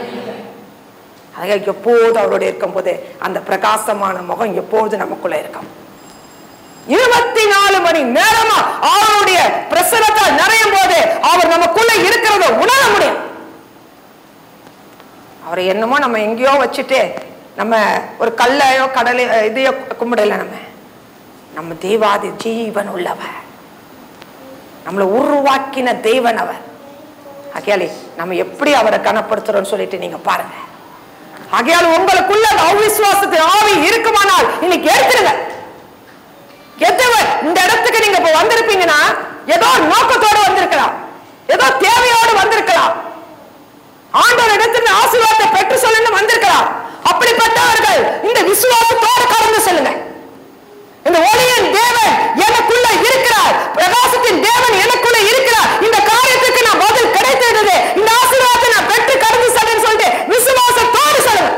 எப்போது அவரோட இருக்கும்போது அந்த பிரகாசமான முகம் எப்போது நமக்குள்ள இருக்கும் இருபத்தி நாலு மணி நேரமா அவருடைய பிரசனத்தால் நிறையும் போது அவர் நமக்குள்ள இருக்கிறத உணர முடியும் அவரை என்னமோ நம்ம எங்கேயோ வச்சுட்டு நம்ம ஒரு கல்லையோ கடலையோ இதையோ கும்பிடல நம்ம நம்ம தெய்வாதி ஜீவன் உள்ளவர் நம்மளை உருவாக்கின தெய்வன் அவர் ஆகையாலே நம்ம எப்படி அவரை கனப்படுத்துறோம்னு சொல்லிட்டு நீங்க பாருங்க ஆகையால் உங்களுக்குள்ள அந்த அவிசுவாசத்தின் ஆவி இருக்குமானால் இன்னைக்கு எடுத்துருங்க எதுவர் இந்த இடத்துக்கு நீங்க இப்ப வந்திருப்பீங்கன்னா ஏதோ நோக்கத்தோட வந்திருக்கலாம் ஏதோ தேவையோடு வந்திருக்கலாம் ஆண்டவர் இடத்துல ஆசீர்வாதத்தை பெற்று சொல்லணும் வந்திருக்கலாம் அப்படிப்பட்டவர்கள் இந்த விசுவாசத்தோடு கடந்து சொல்லுங்க இந்த ஒளியின் தேவன் எனக்குள்ள இருக்கிறார் பிரகாசத்தின் தேவன் எனக்குள்ள இருக்கிறார் இந்த காரியத்துக்கு நான் பதில் கிடைத்தது இந்த ஆசீர்வாதத்தை நான் பெற்று கடந்து செல்லுன்னு சொல்லிட்டு விசுவாசத்தோடு சொல்லுங்க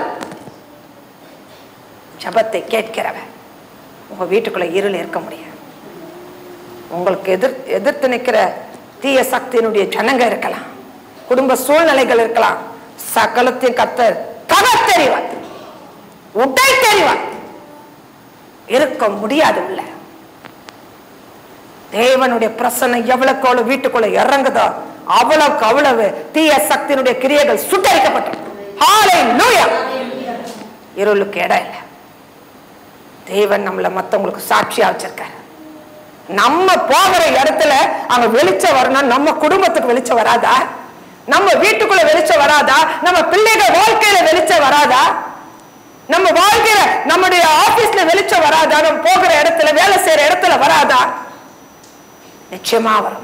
ஜபத்தை கேட்கிறவன் உங்க வீட்டுக்குள்ள இருள் இருக்க முடியாது உங்களுக்கு எதிர் எதிர்த்து நிற்கிற தீய சக்தியினுடைய ஜனங்க இருக்கலாம் குடும்ப சூழ்நிலைகள் இருக்கலாம் சகலத்தையும் கத்தர் தகத்தெறிவார் உடை தெரிவார் இருக்க முடியாது உள்ள தேவனுடைய பிரசன்னம் எவ்வளவுக்கு அவ்வளவு வீட்டுக்குள்ள இறங்குதோ அவ்வளவுக்கு அவ்வளவு தீய சக்தியினுடைய கிரியைகள் சுட்டரிக்கப்பட்டது ஹalleluya இருளுக்கு இடம் இல்லை தேவன் நம்மளை மத்தவங்களுக்கு சாட்சியா வச்சிருக்காரு நம்ம போகிற இடத்துல அங்க வெளிச்சம் வரணும் நம்ம குடும்பத்துக்கு வெளிச்சம் வராதா நம்ம வீட்டுக்குள்ள வெளிச்சம் வராதா நம்ம பிள்ளைகள் வாழ்க்கையில வெளிச்சம் வராதா நம்ம வாழ்க்கையில நம்முடைய ஆபீஸ்ல வெளிச்சம் வராதா நம்ம போகிற இடத்துல வேலை செய்யற இடத்துல வராதா நிச்சயமா வரும்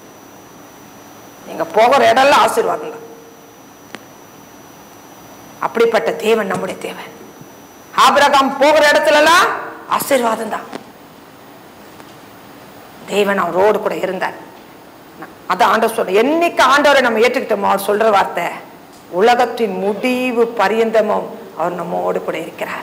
நீங்க போகிற இடம்லாம் ஆசீர்வாதம் தான் அப்படிப்பட்ட தேவன் நம்முடைய தேவன் ஆபிரகாம் போகிற இடத்துல எல்லாம் ஆசீர்வாதம் தான் தேவன் அவரோடு கூட இருந்தார் அதான் ஆண்டவர் சொல்ற என்னைக்கு ஆண்டவரை நம்ம ஏற்றுக்கிட்டோமோ அவர் சொல்ற வார்த்தை உலகத்தின் முடிவு பரியந்தமும் அவர் நம்மோடு கூட இருக்கிறார்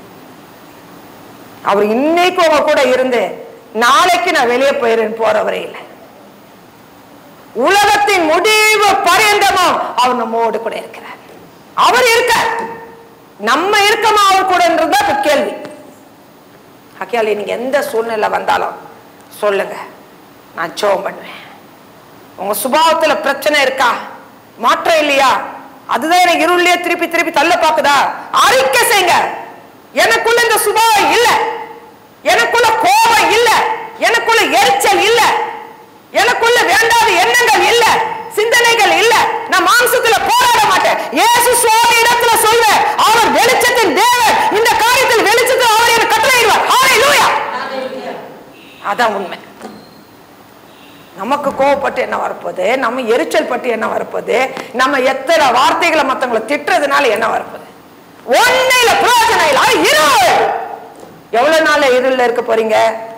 அவர் இன்னைக்கு உங்க கூட இருந்து நாளைக்கு நான் வெளியே போயிருன்னு போறவரே இல்லை உலகத்தின் முடிவு பரியந்தமும் அவர் நம்மோடு கூட இருக்கிறார் அவர் இருக்க நம்ம இருக்கமா அவர் கூட இப்ப கேள்வி அக்கியாலி நீங்க எந்த சூழ்நிலை வந்தாலும் சொல்லுங்க நான் ஜெபம் பண்ணுவேன் உங்க சுபாவத்துல பிரச்சனை இருக்கா மாற்றம் இல்லையா அதுதான் எனக்கு இருள்லயே திருப்பி திருப்பி தள்ள பாக்குதா அறிக்கை செய்யுங்க எனக்குள்ள இந்த சுபாவம் இல்ல எனக்குள்ள கோபம் இல்ல எனக்குள்ள எரிச்சல் இல்ல எனக்குள்ள வேண்டாத எண்ணங்கள் இல்ல சிந்தனைகள் இல்ல நான் மாம்சத்துல போராட மாட்டேன் இயேசு சுவாமி இடத்துல சொல்வேன் அவர் வெளிச்சத்தின் தேவன் இந்த காரியத்தில் வெளிச்சத்தில் அவர் எனக்கு கட்டளையிடுவார் ஹalleluya அதான் உண்மை நமக்கு கோவப்பட்டு என்ன வரப்போகுது நம்ம எரிச்சல் பட்டு என்ன வரப்போகுது நம்ம எத்தனை வார்த்தைகளை மத்தவங்களை திட்டுறதுனால என்ன வரப்போகுது ஒன்னையில பிரயோஜனம் இல்ல அது இருள் எவ்வளவு நாள் இருள்ல இருக்க போறீங்க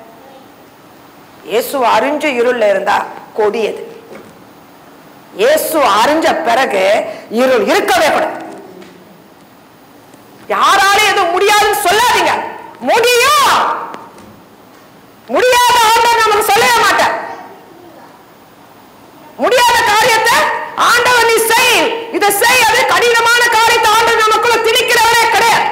இயேசு அறிஞ்சு இருள்ல இருந்தா கொடியது இயேசு அறிஞ்ச பிறகு இருள் இருக்கவே கூடாது யாராலும் எதுவும் முடியாதுன்னு சொல்லாதீங்க முடியும் முடியாத ஆண்டவர் நமக்கு சொல்லவே மாட்டார் முடியாத காரியத்தை ஆண்டவர் நீ செய் இதை செய் அது கடினமான காரியத்தை ஆண்டவர் நமக்குள்ள திணிக்கிறவரே கிடையாது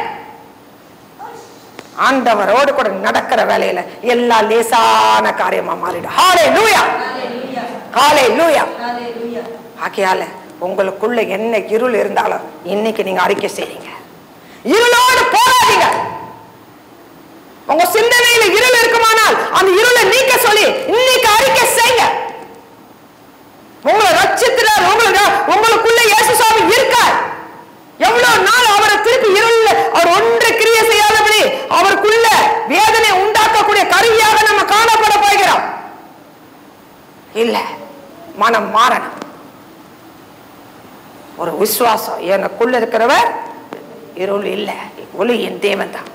ஆண்டவரோடு கூட நடக்கிற வேலையில எல்லா லேசான காரியமா மாறிடும் ஹாலே லூயா ஹாலே லூயா ஆகையால உங்களுக்குள்ள என்ன இருள் இருந்தாலும் இன்னைக்கு நீங்க அறிக்கை செய்யுங்க இருளோடு போராதீங்க உங்க சிந்தனையில இருள் இருக்குமானால் அந்த இருளை நீக்க சொல்லி இன்னைக்கு அறிக்கை செய்யுங்க உங்களை ரட்சிக்கிறார் உங்களுக்கு உங்களுக்குள்ள இயேசு சுவாமி இருக்கார் எவ்வளவு நாள் அவரை திருப்பி இருள்ல அவர் ஒன்று கிரியை செய்யாதபடி அவருக்குள்ள வேதனை உண்டாக்கக்கூடிய கருவியாக நம்ம காணப்பட போகிறோம் இல்ல மனம் மாறணும் ஒரு விசுவாசம் எனக்குள்ள இருக்கிறவர் இருள் இல்லை ஒளி என் தேவன் தான்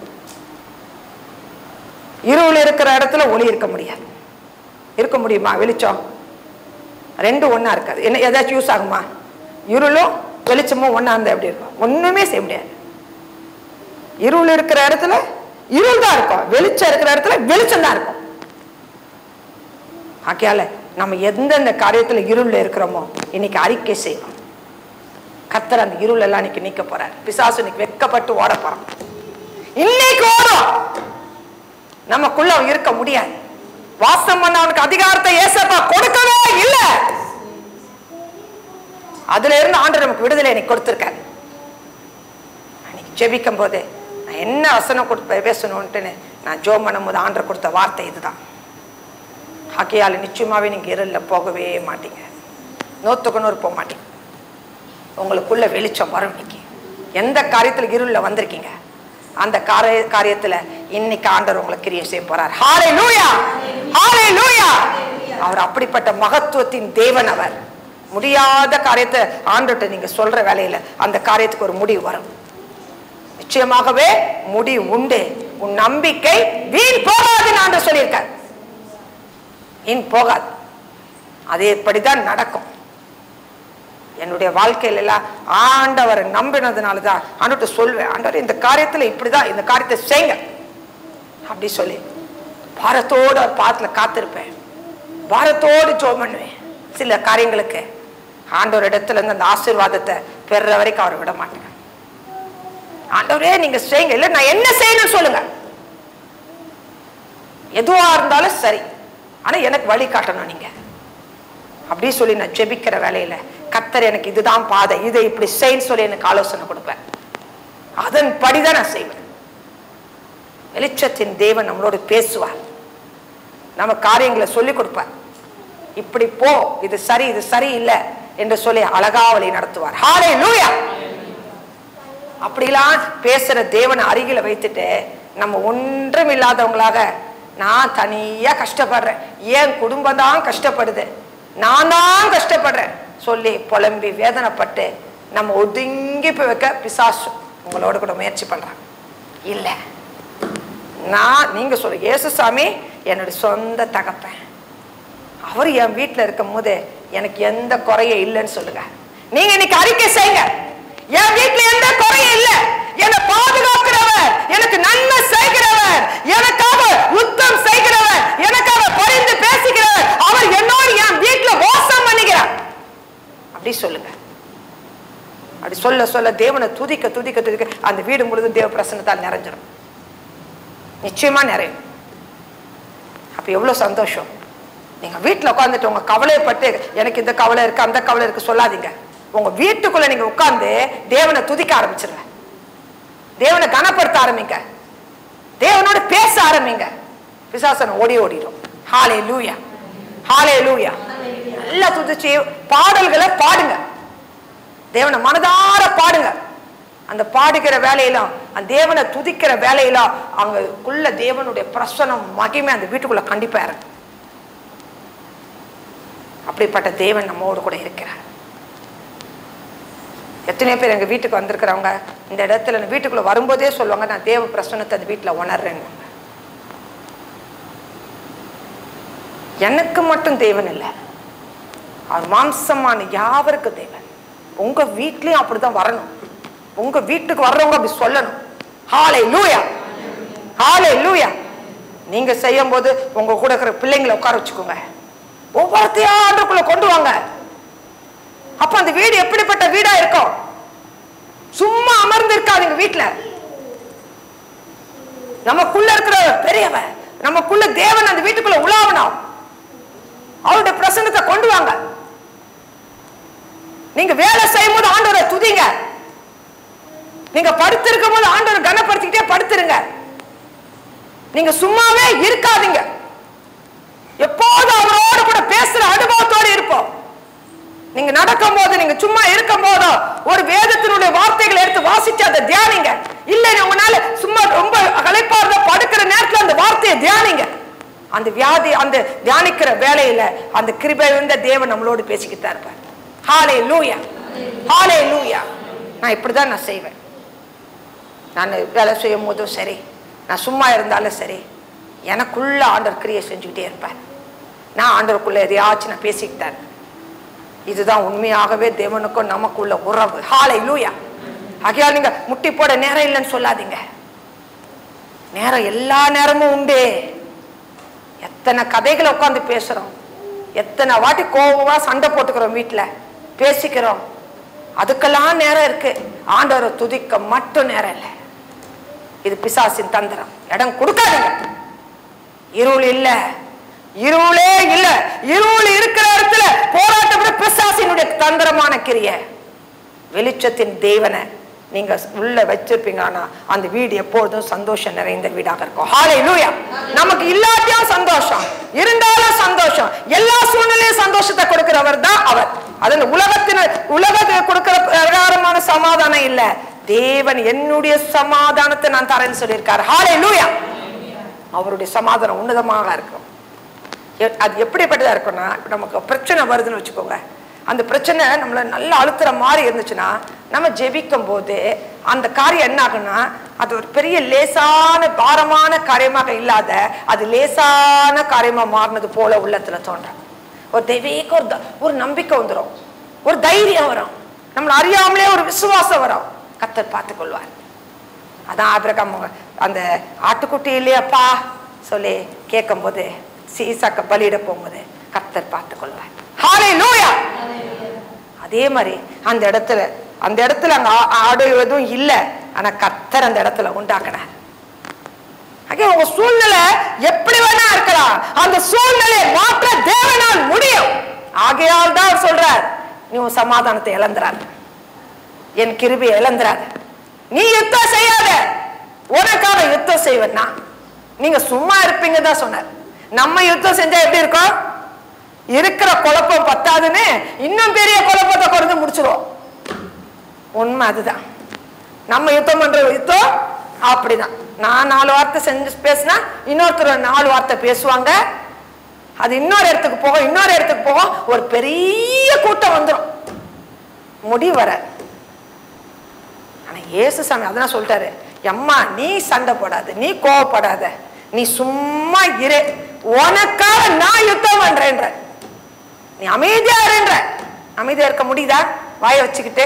இருள் இருக்கிற இடத்துல ஒளி இருக்க முடியாது இருக்க முடியுமா வெளிச்சம் ரெண்டும் ஒண்ணா இருக்காது என்ன ஏதாச்சும் யூஸ் ஆகுமா இருளும் வெளிச்சமும் ஒண்ணா இருந்தா எப்படி இருக்கும் ஒண்ணுமே செய்ய முடியாது இருள் இருக்கிற இடத்துல இருள் தான் இருக்கும் வெளிச்சம் இருக்கிற இடத்துல வெளிச்சம் தான் இருக்கும் ஆகையால நம்ம எந்தெந்த காரியத்துல இருள்ல இருக்கிறோமோ இன்னைக்கு அறிக்கை செய்யணும் கத்தர் அந்த இருள் எல்லாம் இன்னைக்கு நீக்க போறார் பிசாசு இன்னைக்கு வெட்கப்பட்டு ஓட போறான் இன்னைக்கு ஓடும் நமக்குள்ள அவன் இருக்க முடியாது வாசம் பண்ண அவனுக்கு அதிகாரத்தை ஏசப்பா கொடுக்கவே இல்லை அதுல இருந்து ஆண்டு நமக்கு விடுதலை எனக்கு கொடுத்திருக்காரு அன்னைக்கு ஜெபிக்கும் போது நான் என்ன வசனம் கொடுத்து பேசணும்ட்டுன்னு நான் ஜோம் பண்ணும்போது ஆண்டர் கொடுத்த வார்த்தை இதுதான் ஆகையால் நிச்சயமாவே நீங்க இருள்ல போகவே மாட்டீங்க நூத்துக்கு நூறு போக மாட்டீங்க உங்களுக்குள்ள வெளிச்சம் வரும் இன்னைக்கு எந்த காரியத்துல இருள்ல வந்திருக்கீங்க அந்த காரிய காரியத்துல இன்னைக்கு ஆண்டவர் உங்களை கிரியை செய்ய போறார் ஹாலே லூயா ஹாலே லூயா அவர் அப்படிப்பட்ட மகத்துவத்தின் தேவன் அவர் முடியாத காரியத்தை ஆண்டுகிட்ட நீங்க சொல்ற வேலையில அந்த காரியத்துக்கு ஒரு முடிவு வரும் நிச்சயமாகவே முடிவு உண்டு உன் நம்பிக்கை வீண் போகாதுன்னு ஆண்டு சொல்லியிருக்கார் வீண் போகாது அதேபடிதான் நடக்கும் என்னுடைய வாழ்க்கையில எல்லாம் ஆண்டவரை நம்பினதுனால தான் ஆண்டவர்கிட்ட சொல்வேன் ஆண்டவர் இந்த காரியத்துல இப்படிதான் இந்த காரியத்தை செய்யுங்க அப்படி சொல்லி பாரத்தோடு அவர் பாத்துல காத்திருப்பேன் பாரத்தோடு ஜோம் பண்ணுவேன் சில காரியங்களுக்கு ஆண்டவர் இடத்துல இருந்து அந்த ஆசீர்வாதத்தை பெற வரைக்கும் அவர் விட மாட்டேன் ஆண்டவரே நீங்க செய்யுங்க இல்ல நான் என்ன செய்யணும்னு சொல்லுங்க எதுவா இருந்தாலும் சரி ஆனா எனக்கு வழி காட்டணும் நீங்க அப்படி சொல்லி நான் ஜெபிக்கிற வேலையில கத்தர் எனக்கு இதுதான் பாதை இதை இப்படி செய்ன்னு சொல்லி எனக்கு ஆலோசனை கொடுப்பேன் அதன் படிதான் நான் செய்வேன் வெளிச்சத்தின் தேவன் நம்மளோடு பேசுவார் நம்ம காரியங்களை சொல்லி கொடுப்பார் இப்படி போ இது சரி இது சரி இல்லை என்று சொல்லி அழகா வழி நடத்துவார் ஹாலே லூயா அப்படிலாம் பேசுற தேவனை அருகில வைத்துட்டு நம்ம ஒன்றும் இல்லாதவங்களாக நான் தனியா கஷ்டப்படுறேன் என் குடும்பம் தான் கஷ்டப்படுது நான் தான் கஷ்டப்படுறேன் சொல்லி புலம்பி வேதனைப்பட்டு நம்ம ஒதுங்கி போய் வைக்க பிசாசு உங்களோட கூட முயற்சி பண்றான் இல்ல நான் நீங்க சொல்ல இயேசுசாமி என்னுடைய சொந்த தகப்பன் அவர் என் வீட்டுல இருக்கும் போது எனக்கு எந்த குறையும் இல்லைன்னு சொல்லுங்க நீங்க இன்னைக்கு அறிக்கை செய்யுங்க என் வீட்டுல எந்த குறையும் இல்ல என்னை பாதுகாக்கிறவர் எனக்கு நன்மை செய்கிறவர் எனக்காக யுத்தம் செய்கிறவர் எனக்காக பரிந்து பேசுகிறவர் அவர் என்னோடு என் வீட்டுல வாசம் பண்ணுகிறார் அப்படி சொல்லுங்க அப்படி சொல்ல சொல்ல தேவனை துதிக்க துதிக்க துதிக்க அந்த வீடு முழுதும் தேவ பிரசன்னத்தால் நிறைஞ்சிடும் நிச்சயமா நிறையும் அப்ப எவ்வளவு சந்தோஷம் நீங்க வீட்டுல உட்காந்துட்டு உங்க கவலைப்பட்டு எனக்கு இந்த கவலை இருக்கு அந்த கவலை இருக்கு சொல்லாதீங்க உங்க வீட்டுக்குள்ள நீங்க உட்கார்ந்து தேவனை துதிக்க ஆரம்பிச்சிருங்க தேவனை கனப்படுத்த ஆரம்பிங்க தேவனோட பேச ஆரம்பிங்க பிசாசன் ஓடி ஓடிடும் ஹாலே லூயா ஹாலே லூயா நல்லா துதிச்சு பாடல்களை பாடுங்க தேவனை மனதார பாடுங்க அந்த பாடுகிற வேலையெல்லாம் அந்த தேவனை துதிக்கிற வேலையெல்லாம் அங்கக்குள்ள தேவனுடைய பிரசனம் மகிமை அந்த வீட்டுக்குள்ள கண்டிப்பா இருக்கு அப்படிப்பட்ட தேவன் நம்மோடு கூட இருக்கிறார் எத்தனை பேர் எங்க வீட்டுக்கு வந்திருக்கிறவங்க இந்த இடத்துல நான் வீட்டுக்குள்ள வரும்போதே சொல்லுவாங்க நான் தேவ பிரசனத்தை அந்த வீட்டுல உணர்றேன்னு எனக்கு மட்டும் தேவன் இல்லை அவர் மாம்சமான யாவருக்கு தேவன் உங்க வீட்லயும் அப்படிதான் வரணும் உங்க வீட்டுக்கு வர்றவங்க அப்படி சொல்லணும் ஹாலே லூயா ஹாலே லூயா நீங்க செய்யும் போது உங்க கூட இருக்கிற பிள்ளைங்களை உட்கார வச்சுக்கோங்க ஒவ்வொருத்தையும் ஆண்டுக்குள்ள கொண்டு வாங்க அப்ப அந்த வீடு எப்படிப்பட்ட வீடா இருக்கும் சும்மா அமர்ந்து இருக்காதுங்க வீட்டுல நமக்குள்ள இருக்கிற பெரியவன் நமக்குள்ள தேவன் அந்த வீட்டுக்குள்ள உலாவணும் அவருடைய பிரசன்னத்தை கொண்டு வாங்க நீங்க வேலை செய்யும் போது ஆண்டவரை துதிங்க நீங்க படுத்திருக்கும் போது ஆண்டவரை கனப்படுத்திக்கிட்டே படுத்துருங்க நீங்க சும்மாவே இருக்காதீங்க எப்போதும் அவரோட கூட பேசுற அனுபவத்தோடு இருப்போம் நீங்க நடக்கும் போது நீங்க சும்மா இருக்கும் போதோ ஒரு வேதத்தினுடைய வார்த்தைகளை எடுத்து வாசிச்சு அதை தியானிங்க இல்ல உங்களால சும்மா ரொம்ப களைப்பா இருந்தா படுக்கிற நேரத்துல அந்த வார்த்தையை தியானிங்க அந்த வியாதி அந்த தியானிக்கிற வேலையில அந்த கிருபை இருந்த தேவன் நம்மளோடு பேசிக்கிட்டு தான் இருப்பார் ஹாலே லூயா ஹாலே லூயா நான் இப்படி தான் நான் செய்வேன் நான் வேலை செய்யும் போதும் சரி நான் சும்மா இருந்தாலும் சரி எனக்குள்ள ஆண்டவர் கிரியை செஞ்சுக்கிட்டே இருப்பேன் நான் ஆண்டவருக்குள்ள எதையாச்சும் நான் பேசிக்கிட்டேன் இதுதான் உண்மையாகவே தேவனுக்கும் நமக்குள்ள உறவு ஹாலை லூயா ஆகையால் நீங்க முட்டி போட நேரம் இல்லைன்னு சொல்லாதீங்க நேரம் எல்லா நேரமும் உண்டு எத்தனை கதைகளை உட்காந்து பேசுறோம் எத்தனை வாட்டி கோபமா சண்டை போட்டுக்கிறோம் வீட்டுல பேசிக்கிறோம் அதுக்கெல்லாம் நேரம் இருக்கு ஆண்டவரை துதிக்க மட்டும் நேரம் இல்லை இது பிசாசின் தந்திரம் இடம் கொடுக்காதீங்க இருள் இல்ல இருளே இல்ல இருள் இருக்கிற இடத்துல போராட்டம் பிசாசினுடைய தந்திரமான கிரியை வெளிச்சத்தின் தேவனை நீங்க உள்ள வச்சிருப்பீங்க ஆனா அந்த வீடு எப்பொழுதும் சந்தோஷம் நிறைந்த வீடாக இருக்கும் ஹாலே லூயா நமக்கு இல்லாட்டியும் சந்தோஷம் இருந்தாலும் சந்தோஷம் எல்லா சூழ்நிலையும் சந்தோஷத்தை கொடுக்கிறவர் தான் அவர் அதில் உலகத்தின் உலகத்துக்கு கொடுக்கிற பிரகாரமான சமாதானம் இல்ல தேவன் என்னுடைய சமாதானத்தை நான் தரேன்னு சொல்லியிருக்காரு ஹாலே லூயா அவருடைய சமாதானம் உன்னதமாக இருக்கும் எ- அது எப்படிப்பட்டதா இருக்கும்னா இப்ப நமக்கு பிரச்சனை வருதுன்னு வச்சுக்கோங்க அந்த பிரச்சனை நம்மளை நல்லா அழுத்துற மாதிரி இருந்துச்சுன்னா நம்ம ஜெபிக்கும் போது அந்த காரியம் என்ன ஆகும்னா அது ஒரு பெரிய லேசான பாரமான காரியமாக இல்லாத அது லேசான காரியமா மாறினது போல உள்ளத்துல தோன்றும் ஒரு தெய்வீக ஒரு த- ஒரு நம்பிக்கை வந்துடும் ஒரு தைரியம் வரும் நம்மளை அறியாமலே ஒரு விசுவாசம் வரும் கத்தர் பார்த்துக் கொள்வார் அதான் ஆபிரகாம் அந்த ஆட்டுக்குட்டி இல்லையாப்பா சொல்லி கேட்கும்போது சீசாக்க பலியிட போகும்போது கர்த்தர் பார்த்து கொள்வார் ஹalleluya அதே மாதிரி அந்த இடத்துல அந்த இடத்துல அங்க ஆ- ஆடு எதுவும் இல்லை ஆனா கர்த்தர் அந்த இடத்துல உண்டாக்குனார் அங்கே உங்க சூழ்நிலை எப்படி வேணா இருக்கலாம் அந்த சூழ்நிலையை மாற்ற தேவனால் முடியும் ஆகையால் தான் அவர் சொல்றார் நீ உன் சமாதானத்தை இழந்துறாரு என் கிருபையை இழந்துறாத நீ யுத்தம் செய்யாத உனக்காக யுத்தம் செய்வேன் நான் நீங்க சும்மா இருப்பீங்க தான் சொன்னார் நம்ம யுத்தம் செஞ்சா எப்படி இருக்கும் இருக்கிற குழப்பம் பத்தாதுன்னு இன்னும் பெரிய குழப்பத்தை கொண்டு முடிச்சிருவோம் உண்மை அதுதான் நம்ம யுத்தம் பண்ற யுத்தம் அப்படிதான் நான் நாலு வார்த்தை செஞ்சு பேசினா இன்னொருத்தர் நாலு வார்த்தை பேசுவாங்க அது இன்னொரு இடத்துக்கு போகும் இன்னொரு இடத்துக்கு போகும் ஒரு பெரிய கூட்டம் வந்துடும் முடிவு வர ஆனா இயேசு சாமி அதான் சொல்லிட்டாரு அம்மா நீ சண்டை போடாத நீ கோவப்படாத நீ சும்மா இரு உனக்காக நான் யுத்தம் பண்றேன்ற நீ அமைதியா இருன்ற அமைதியா இருக்க முடியுதா வாயை வச்சுக்கிட்டு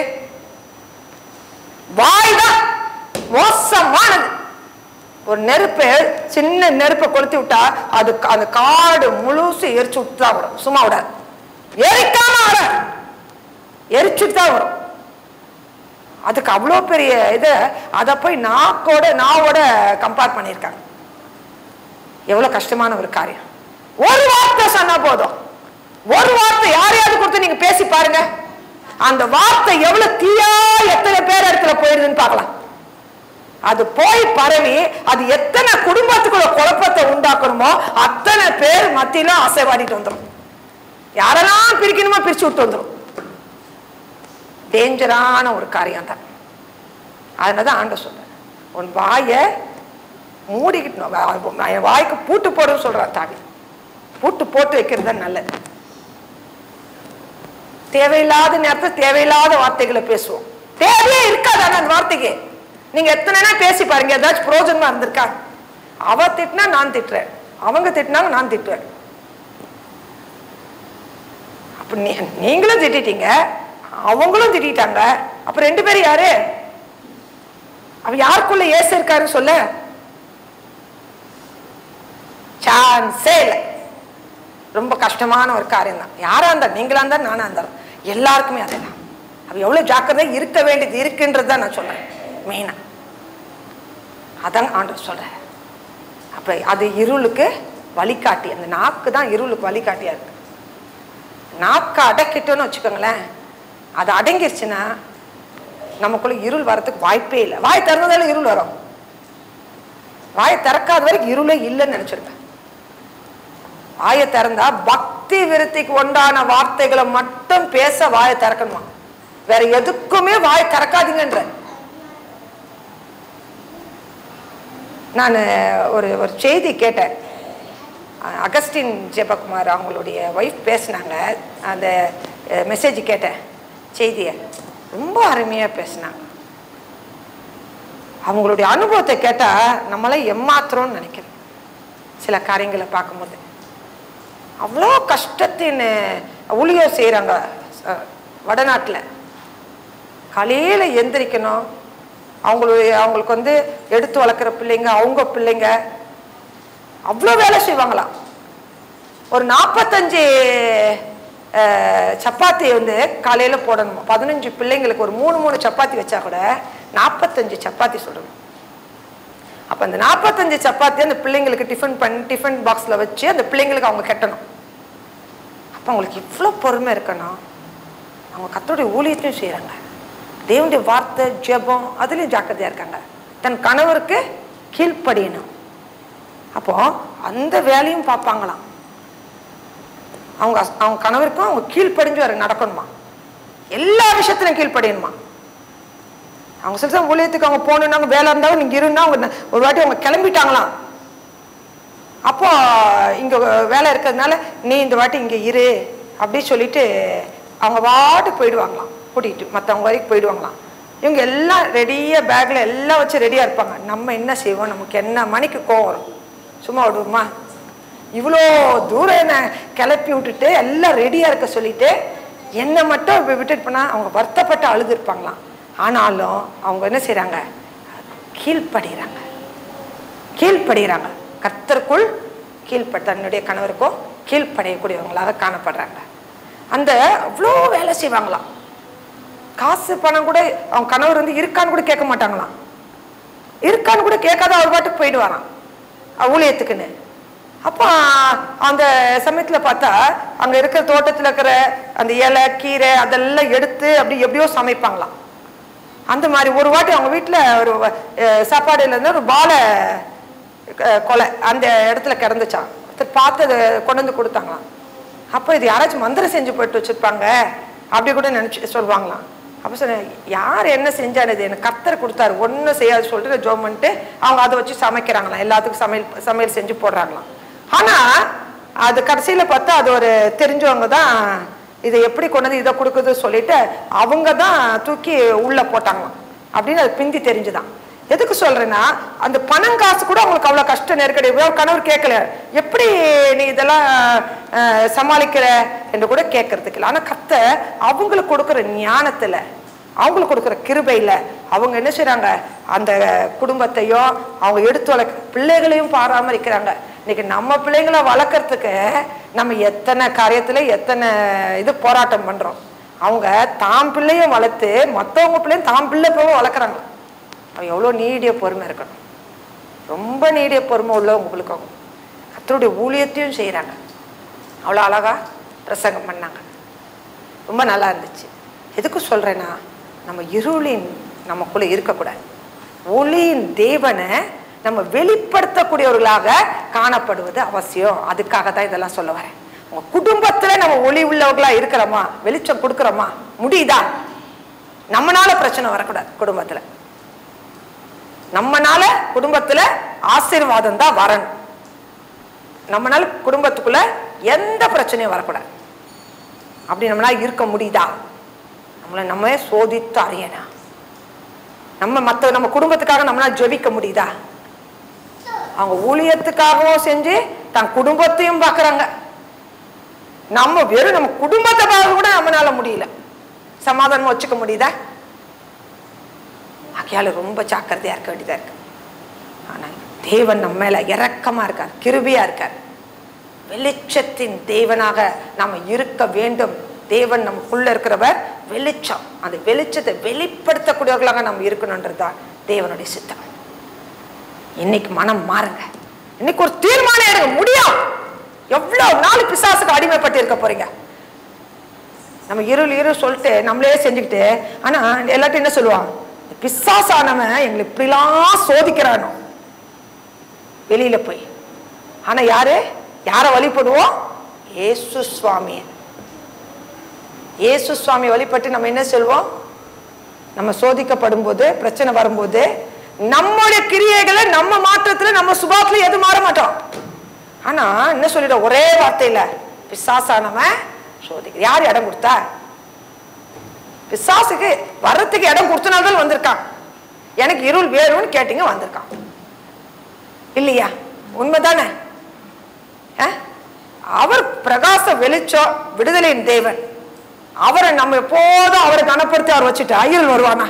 வாய் தான் மோசமானது ஒரு நெருப்பை சின்ன நெருப்பை கொளுத்தி விட்டா அது க- அந்த காடு முழுசு எரிச்சு விட்டு தான் வரும் சும்மா விடாது எரிக்காம வர எரிச்சுட்டு தான் வரும் அதுக்கு அவ்வளோ பெரிய இது அதை போய் நாக்கோட நாவோட கம்பேர் பண்ணியிருக்காங்க எவ்வளோ கஷ்டமான ஒரு காரியம் ஒரு வார்த்தை சொன்னா போதும் ஒரு வார்த்தை யாரையாவது கொடுத்து நீங்க பேசி பாருங்க அந்த வார்த்தை எவ்வளவு தீயா எத்தனை பேர் இடத்துல போயிருதுன்னு பார்க்கலாம் அது போய் பரவி அது எத்தனை குடும்பத்துக்குள்ள குழப்பத்தை உண்டாக்கணுமோ அத்தனை பேர் மத்தியில அசைவாடிட்டு வந்துடும் யாரெல்லாம் பிரிக்கணுமோ பிரிச்சு விட்டு வந்துடும் டேஞ்சரான ஒரு காரியம் தான் அதனாலதான் ஆண்ட சொல்றேன் உன் வாயை மூடிக்கிட்டு வா- என் வாய்க்கு பூட்டு போடுன்னு சொல்றான் தாவி பூட்டு போட்டு வைக்கிறது தான் நல்லது தேவையில்லாத நேரத்தில் தேவையில்லாத வார்த்தைகளை பேசுவோம் தேவையே இருக்காது ஆனா அந்த வார்த்தைக்கு நீங்க எத்தனை பேசி பாருங்க ஏதாச்சும் பிரோஜனமா இருந்திருக்கா அவ திட்டினா நான் திட்டுறேன் அவங்க திட்டினாங்க நான் திட்டுறேன் அப்ப நீ- நீங்களும் திட்டிட்டீங்க அவங்களும் திட்டிட்டாங்க அப்ப ரெண்டு பேரும் யாரு அவ யாருக்குள்ள ஏசு இருக்காருன்னு சொல்ல சான்ஸே இல்லை ரொம்ப கஷ்டமான ஒரு காரியம் தான் யாரா இருந்தா நீங்களா இருந்தா நானா இருந்தாலும் எல்லாருக்குமே அதே தான் அவ எவ்வளவு ஜாக்கிரதை இருக்க வேண்டியது இருக்குன்றது தான் நான் சொல்றேன் மெயினா அதான் ஆண்டவர் சொல்றேன் அப்ப அது இருளுக்கு வழிகாட்டி அந்த நாக்கு தான் இருளுக்கு வழிகாட்டியா இருக்கு நாக்கை அடக்கிட்டோன்னு வச்சுக்கோங்களேன் அது அடங்கிருச்சுன்னா நமக்குள்ள இருள் வரதுக்கு வாய்ப்பே இல்லை வாய் திறந்ததால இருள் வரும் வாயை திறக்காத வரைக்கும் இருளே இல்லைன்னு நினைச்சிருப்பேன் வாயை திறந்தா பக்தி விருத்திக்கு உண்டான வார்த்தைகளை மட்டும் பேச வாயை திறக்கணுமா வேற எதுக்குமே வாயை திறக்காதீங்கன்ற நான் ஒரு ஒரு செய்தி கேட்டேன் அஹ் அகஸ்டின் ஜெபகுமார் அவங்களுடைய ஒய்ஃப் பேசினாங்க அந்த மெசேஜ் கேட்டேன் செய்தியை ரொம்ப அருமையா பேசினாங்க அவங்களுடைய அனுபவத்தை கேட்டா நம்மளை ஏமாத்துறோம்னு நினைக்கிறேன் சில காரியங்களை பார்க்கும்போது அவ்வளோ கஷ்டத்தின் ஊழியம் செய்கிறாங்க வடநாட்டில் காலையில் எந்திரிக்கணும் அவங்களுடைய அவங்களுக்கு வந்து எடுத்து வளர்க்குற பிள்ளைங்க அவங்க பிள்ளைங்க அவ்வளோ வேலை செய்வாங்களாம் ஒரு நாற்பத்தஞ்சு சப்பாத்தி வந்து காலையில் போடணுமா பதினஞ்சு பிள்ளைங்களுக்கு ஒரு மூணு மூணு சப்பாத்தி வச்சா கூட நாற்பத்தஞ்சு சப்பாத்தி சுடணும் அப்போ அந்த நாற்பத்தஞ்சு சப்பாத்தி அந்த பிள்ளைங்களுக்கு டிஃபன் பண்ணி டிஃபன் பாக்ஸில் வச்சு அந்த பிள்ளைங்களுக்கு அவங்க கட்டணும் அப்போ அவங்களுக்கு இவ்வளோ பொறுமை இருக்கணும் அவங்க கத்தோடைய ஊழியத்தையும் செய்கிறாங்க தேவனுடைய வார்த்தை ஜெபம் அதுலேயும் ஜாக்கிரதையாக இருக்காங்க தன் கணவருக்கு கீழ்ப்படியணும் அப்போ அந்த வேலையும் பார்ப்பாங்களாம் அவங்க அவங்க கணவருக்கும் அவங்க கீழ்ப்படிஞ்சு வர நடக்கணுமா எல்லா விஷயத்திலும் கீழ்ப்படியணுமா அவங்க சில சமயம் ஊழியத்துக்கு அவங்க போகணுன்னாங்க வேலை இருந்தாலும் நீங்க இருந்தா அவங்க ந- ஒரு வாட்டி அவங்க கிளம்பிட்டாங்களாம் அப்போ இங்க வேலை இருக்கிறதுனால நீ இந்த வாட்டி இங்க இரு அப்படி சொல்லிட்டு அவங்க வாட்டு போயிடுவாங்களாம் கூட்டிகிட்டு மற்றவங்க வரைக்கும் போயிடுவாங்களாம் இவங்க எல்லாம் ரெடியாக பேக்கில் எல்லாம் வச்சு ரெடியாக இருப்பாங்க நம்ம என்ன செய்வோம் நமக்கு என்ன மணிக்கு கோவம் வரும் சும்மா விடுவோமா இவ்வளோ தூரம் என்ன கிளப்பி விட்டுட்டு எல்லாம் ரெடியாக இருக்க சொல்லிட்டு என்னை மட்டும் இப்ப விட்டுட்டு போனால் அவங்க வருத்தப்பட்டு அழுது இருப்பாங்களாம் ஆனாலும் அவங்க என்ன செய்கிறாங்க கீழ்ப்படுகிறாங்க கீழ்ப்படுகிறாங்க கர்த்தருக்குள் கீழ்ப்ப தன்னுடைய கணவருக்கும் கீழ்ப்படையக்கூடியவங்களாக காணப்படுறாங்க அந்த அவ்வளோ வேலை செய்வாங்களாம் காசு பணம் கூட அவங்க கணவர் வந்து இருக்கான்னு கூட கேட்க மாட்டாங்களாம் இருக்கான்னு கூட கேட்காத அவர் பாட்டுக்கு போயிடுவாராம் அஹ் ஊழியத்துக்குன்னு அப்போ அந்த சமயத்தில் பார்த்தா அங்கே இருக்கிற தோட்டத்தில் இருக்கிற அந்த இலை கீரை அதெல்லாம் எடுத்து அப்படி எப்படியோ சமைப்பாங்களாம் அந்த மாதிரி ஒரு வாட்டி அவங்க வீட்டில் ஒரு அஹ், சாப்பாடுல இருந்து ஒரு பாலை அஹ், கொலை அந்த இடத்துல கிடந்துச்சான் ஒருத்தர் பார்த்து அதை கொண்டு வந்து கொடுத்தாங்களாம் அப்போ இது யாராச்சும் மந்திரம் செஞ்சு போட்டு வச்சிருப்பாங்க அப்படி கூட நினச்சி சொல்லுவாங்களாம் அப்போ சொன்னேன் யார் என்ன செஞ்சாரு இது எனக்கு கர்த்தர் கொடுத்தாரு ஒன்றும் செய்யாது சொல்லிட்டு ஜோம் பண்ணிட்டு அவங்க அதை வச்சு சமைக்கிறாங்களாம் எல்லாத்துக்கும் சமையல் சமையல் செஞ்சு போடுறாங்களாம் ஆனால் அது கடைசியில் பார்த்தா அது ஒரு தெரிஞ்சவங்க தான் இதை எப்படி கொண்டு வந்து இதை கொடுக்குது சொல்லிட்டு அவங்க தான் தூக்கி உள்ள போட்டாங்களாம் அப்படின்னு அது பிந்தி தெரிஞ்சுதான் எதுக்கு சொல்றேன்னா அந்த பணம் காசு கூட அவங்களுக்கு அவ்வளவு கஷ்ட நெருக்கடி இவ்வளவு கணவர் கேட்கல எப்படி நீ இதெல்லாம் அஹ், சமாளிக்கிற என்று கூட கேட்கறதுக்கு இல்லை ஆனா கத்த அவங்களுக்கு கொடுக்குற ஞானத்துல அவங்களுக்கு கொடுக்குற கிருபையில அவங்க என்ன செய்றாங்க அந்த குடும்பத்தையும் அவங்க எடுத்து வளர்க்க பிள்ளைகளையும் பராமரிக்கிறாங்க இன்னைக்கு நம்ம பிள்ளைங்களை வளர்க்கறதுக்கு நம்ம எத்தனை காரியத்துல எத்தனை இது போராட்டம் பண்றோம் அவங்க தாம் பிள்ளையும் வளர்த்து மற்றவங்க பிள்ளையும் தாம் பிள்ளை போய் வளர்க்குறாங்க அவன் எவ்வளோ நீடிய பொறுமை இருக்கணும் ரொம்ப நீடிய பொறுமை உள்ளவங்களுக்கு அவங்க கத்தருடைய ஊழியத்தையும் செய்கிறாங்க அவ்வளோ அழகா பிரசங்கம் பண்ணாங்க ரொம்ப நல்லா இருந்துச்சு எதுக்கு சொல்கிறேன்னா நம்ம இருளின் நமக்குள்ளே இருக்கக்கூடாது ஒளியின் தேவனை நம்ம வெளிப்படுத்தக்கூடியவர்களாக காணப்படுவது அவசியம் அதுக்காக தான் இதெல்லாம் சொல்ல வரேன் உங்க குடும்பத்துல நம்ம ஒளி உள்ளவர்களா இருக்கிறோமா வெளிச்சம் கொடுக்குறோமா முடியுதா நம்மனால பிரச்சனை வரக்கூடாது குடும்பத்துல நம்மனால குடும்பத்துல ஆசீர்வாதம் தான் வரணும் நம்மனால குடும்பத்துக்குள்ள எந்த பிரச்சனையும் வரக்கூடாது அப்படி நம்மளால இருக்க முடியுதா நம்மளை நம்ம சோதித்து அறியணும் நம்ம மற்ற நம்ம குடும்பத்துக்காக நம்மளால ஜெபிக்க முடியுதா அவங்க ஊழியத்துக்காகவும் செஞ்சு தன் குடும்பத்தையும் பார்க்கறாங்க நம்ம வெறும் நம்ம குடும்பத்தை பார்க்க கூட நம்மளால முடியல சமாதானமா வச்சுக்க முடியுதா ஆகையால ரொம்ப ஜாக்கிரதையா இருக்க வேண்டியதா இருக்கு ஆனா தேவன் நம்ம மேல இரக்கமா இருக்கார் கிருபியா இருக்கார் வெளிச்சத்தின் தேவனாக நாம இருக்க வேண்டும் தேவன் நமக்குள்ள இருக்கிறவர் வெளிச்சம் அந்த வெளிச்சத்தை வெளிப்படுத்தக்கூடியவர்களாக நம்ம இருக்கணுன்றதுதான் தேவனுடைய சித்தம் இன்னைக்கு மனம் மாறுங்க இன்னைக்கு ஒரு தீர்மானம் எடுங்க முடியும் எவ்வளவு நாள் பிசாசுக்கு அடிமைப்பட்டு இருக்க போறீங்க நம்ம இருள் இருள் சொல்லிட்டு நம்மளே செஞ்சுக்கிட்டு ஆனா எல்லாத்தையும் என்ன சொல்லுவாங்க பிசாசானவன் எங்களை இப்படிலாம் சோதிக்கிறானோ வெளியில போய் ஆனா யாரு யாரை வழிபடுவோம் ஏசு சுவாமியை இயேசு சுவாமி வழிபட்டு நம்ம என்ன சொல்வோம் நம்ம சோதிக்கப்படும் போது பிரச்சனை வரும்போது நம்முடைய கிரியைகளை நம்ம மாற்றத்துல நம்ம சுபாவத்துல எது மாற மாட்டோம் ஆனா என்ன சொல்லிட ஒரே வார்த்தையில பிசாசானவன் சோதிக்க யார் இடம் கொடுத்தா பிசாசுக்கு வர்றதுக்கு இடம் கொடுத்தனால்தான் வந்திருக்கான் எனக்கு இருள் வேணும்னு கேட்டீங்க வந்திருக்கான் இல்லையா உண்மைதானே ஆ? அவர் பிரகாச வெளிச்சம் விடுதலையின் தேவன் அவரை நம்ம எப்போதும் அவரை கனப்படுத்தி அவர் வச்சுட்டு ஐயர் வருவானா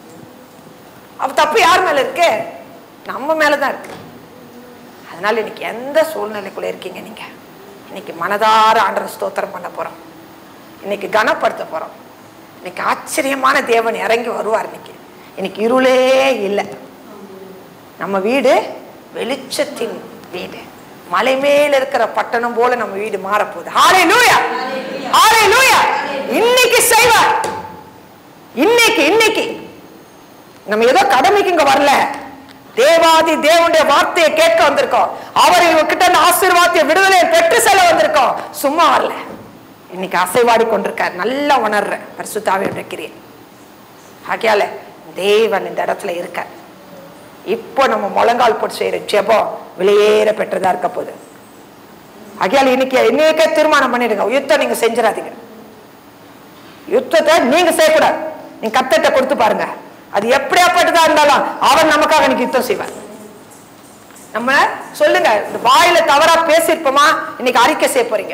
அவ தப்பு யார் மேல இருக்கு நம்ம மேலதான் இருக்கு அதனால இன்னைக்கு எந்த சூழ்நிலைக்குள்ள இருக்கீங்க நீங்க இன்னைக்கு மனதார ஆண்டவர் ஸ்தோத்திரம் பண்ண போறோம் இன்னைக்கு கனப்படுத்த போறோம் இன்னைக்கு ஆச்சரியமான தேவன் இறங்கி வருவார் இன்னைக்கு இன்னைக்கு இருளே இல்லை நம்ம வீடு வெளிச்சத்தின் வீடு மலை மேல இருக்கிற பட்டணம் போல நம்ம வீடு மாறப்போகுது ஹாலே லூயா ஹாலே லூயா இன்னைக்கு செய்வார் இன்னைக்கு இன்னைக்கு நம்ம ஏதோ கடமைக்கு இங்க வரல தேவாதி தேவனுடைய வார்த்தையை கேட்க வந்திருக்கோம் அவர் இவகிட்ட இந்த ஆசீர்வாதத்தை விடுதலையை பெற்று செல்ல வந்திருக்கோம் சும்மா வரல இன்னைக்கு அசைவாடி கொண்டிருக்கார் நல்லா உணர்றேன் பரிசுத்தாவே இருக்கிறேன் ஆகையால தேவன் இந்த இடத்துல இருக்கார் இப்போ நம்ம முழங்கால் போட்டு செய்யற ஜெபம் வெளியேற பெற்றதா இருக்க போகுது ஆகையால இன்னைக்கு இன்னைக்கே தீர்மானம் பண்ணிடுங்க யுத்தம் நீங்க செஞ்சிடாதீங்க யுத்தத்தை நீங்க செய்யக்கூடாது நீங்க கத்தட்ட கொடுத்து பாருங்க அது எப்படியாப்பட்டதா இருந்தாலும் அவர் நமக்காக இன்னைக்கு யுத்தம் செய்வார் நம்ம சொல்லுங்க இந்த வாயில தவறா பேசியிருப்போமா இன்னைக்கு அறிக்கை செய்ய போறீங்க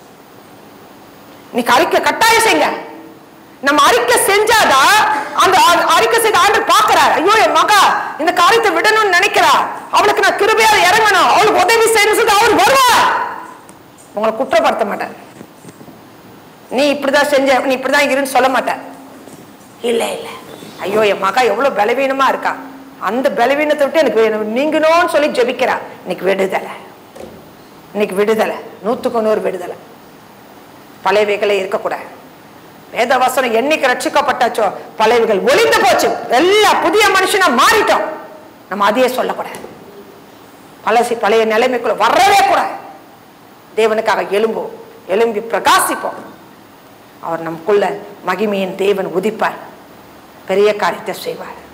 இன்னைக்கு அறிக்கை கட்டாயம் செய்யுங்க நம்ம அறிக்கை செஞ்சாதான் அந்த அ- அறிக்கை செய்த ஆண்டு பாக்குறாரு ஐயோ என் மகா இந்த காரியத்தை விடணும்னு நினைக்கிறா அவளுக்கு நான் கிருபையா இறங்கணும் அவளுக்கு உதவி செய்யணும் சொல்லிட்டு அவர் வருவார் உங்களை குற்றப்படுத்த மாட்டார் நீ இப்படிதான் செஞ்ச நீ இப்படிதான் இருன்னு சொல்ல மாட்டேன் இல்ல இல்ல ஐயோ என் மகா எவ்வளவு பலவீனமா இருக்கா அந்த பலவீனத்தை விட்டு எனக்கு வேணும் நீங்கணும்னு சொல்லி ஜெபிக்கிறா இன்னைக்கு விடுதலை இன்னைக்கு விடுதலை நூத்துக்கு நூறு விடுதலை பழையவைகளே இருக்கக்கூடாது வேதவசனம் என்னைக்கு ரட்சிக்கப்பட்டாச்சோ பழையவைகள் ஒளிந்து போச்சு எல்லா புதிய மனுஷனா மாறிட்டோம் நம்ம அதையே சொல்லக்கூடாது பழசி பழைய நிலைமைக்குள்ள வரவே கூடாது தேவனுக்காக எழும்புவோம் எழும்பி பிரகாசிப்போம் அவர் நமக்குள்ள மகிமையின் தேவன் உதிப்பார் பெரிய காரியத்தை செய்வார்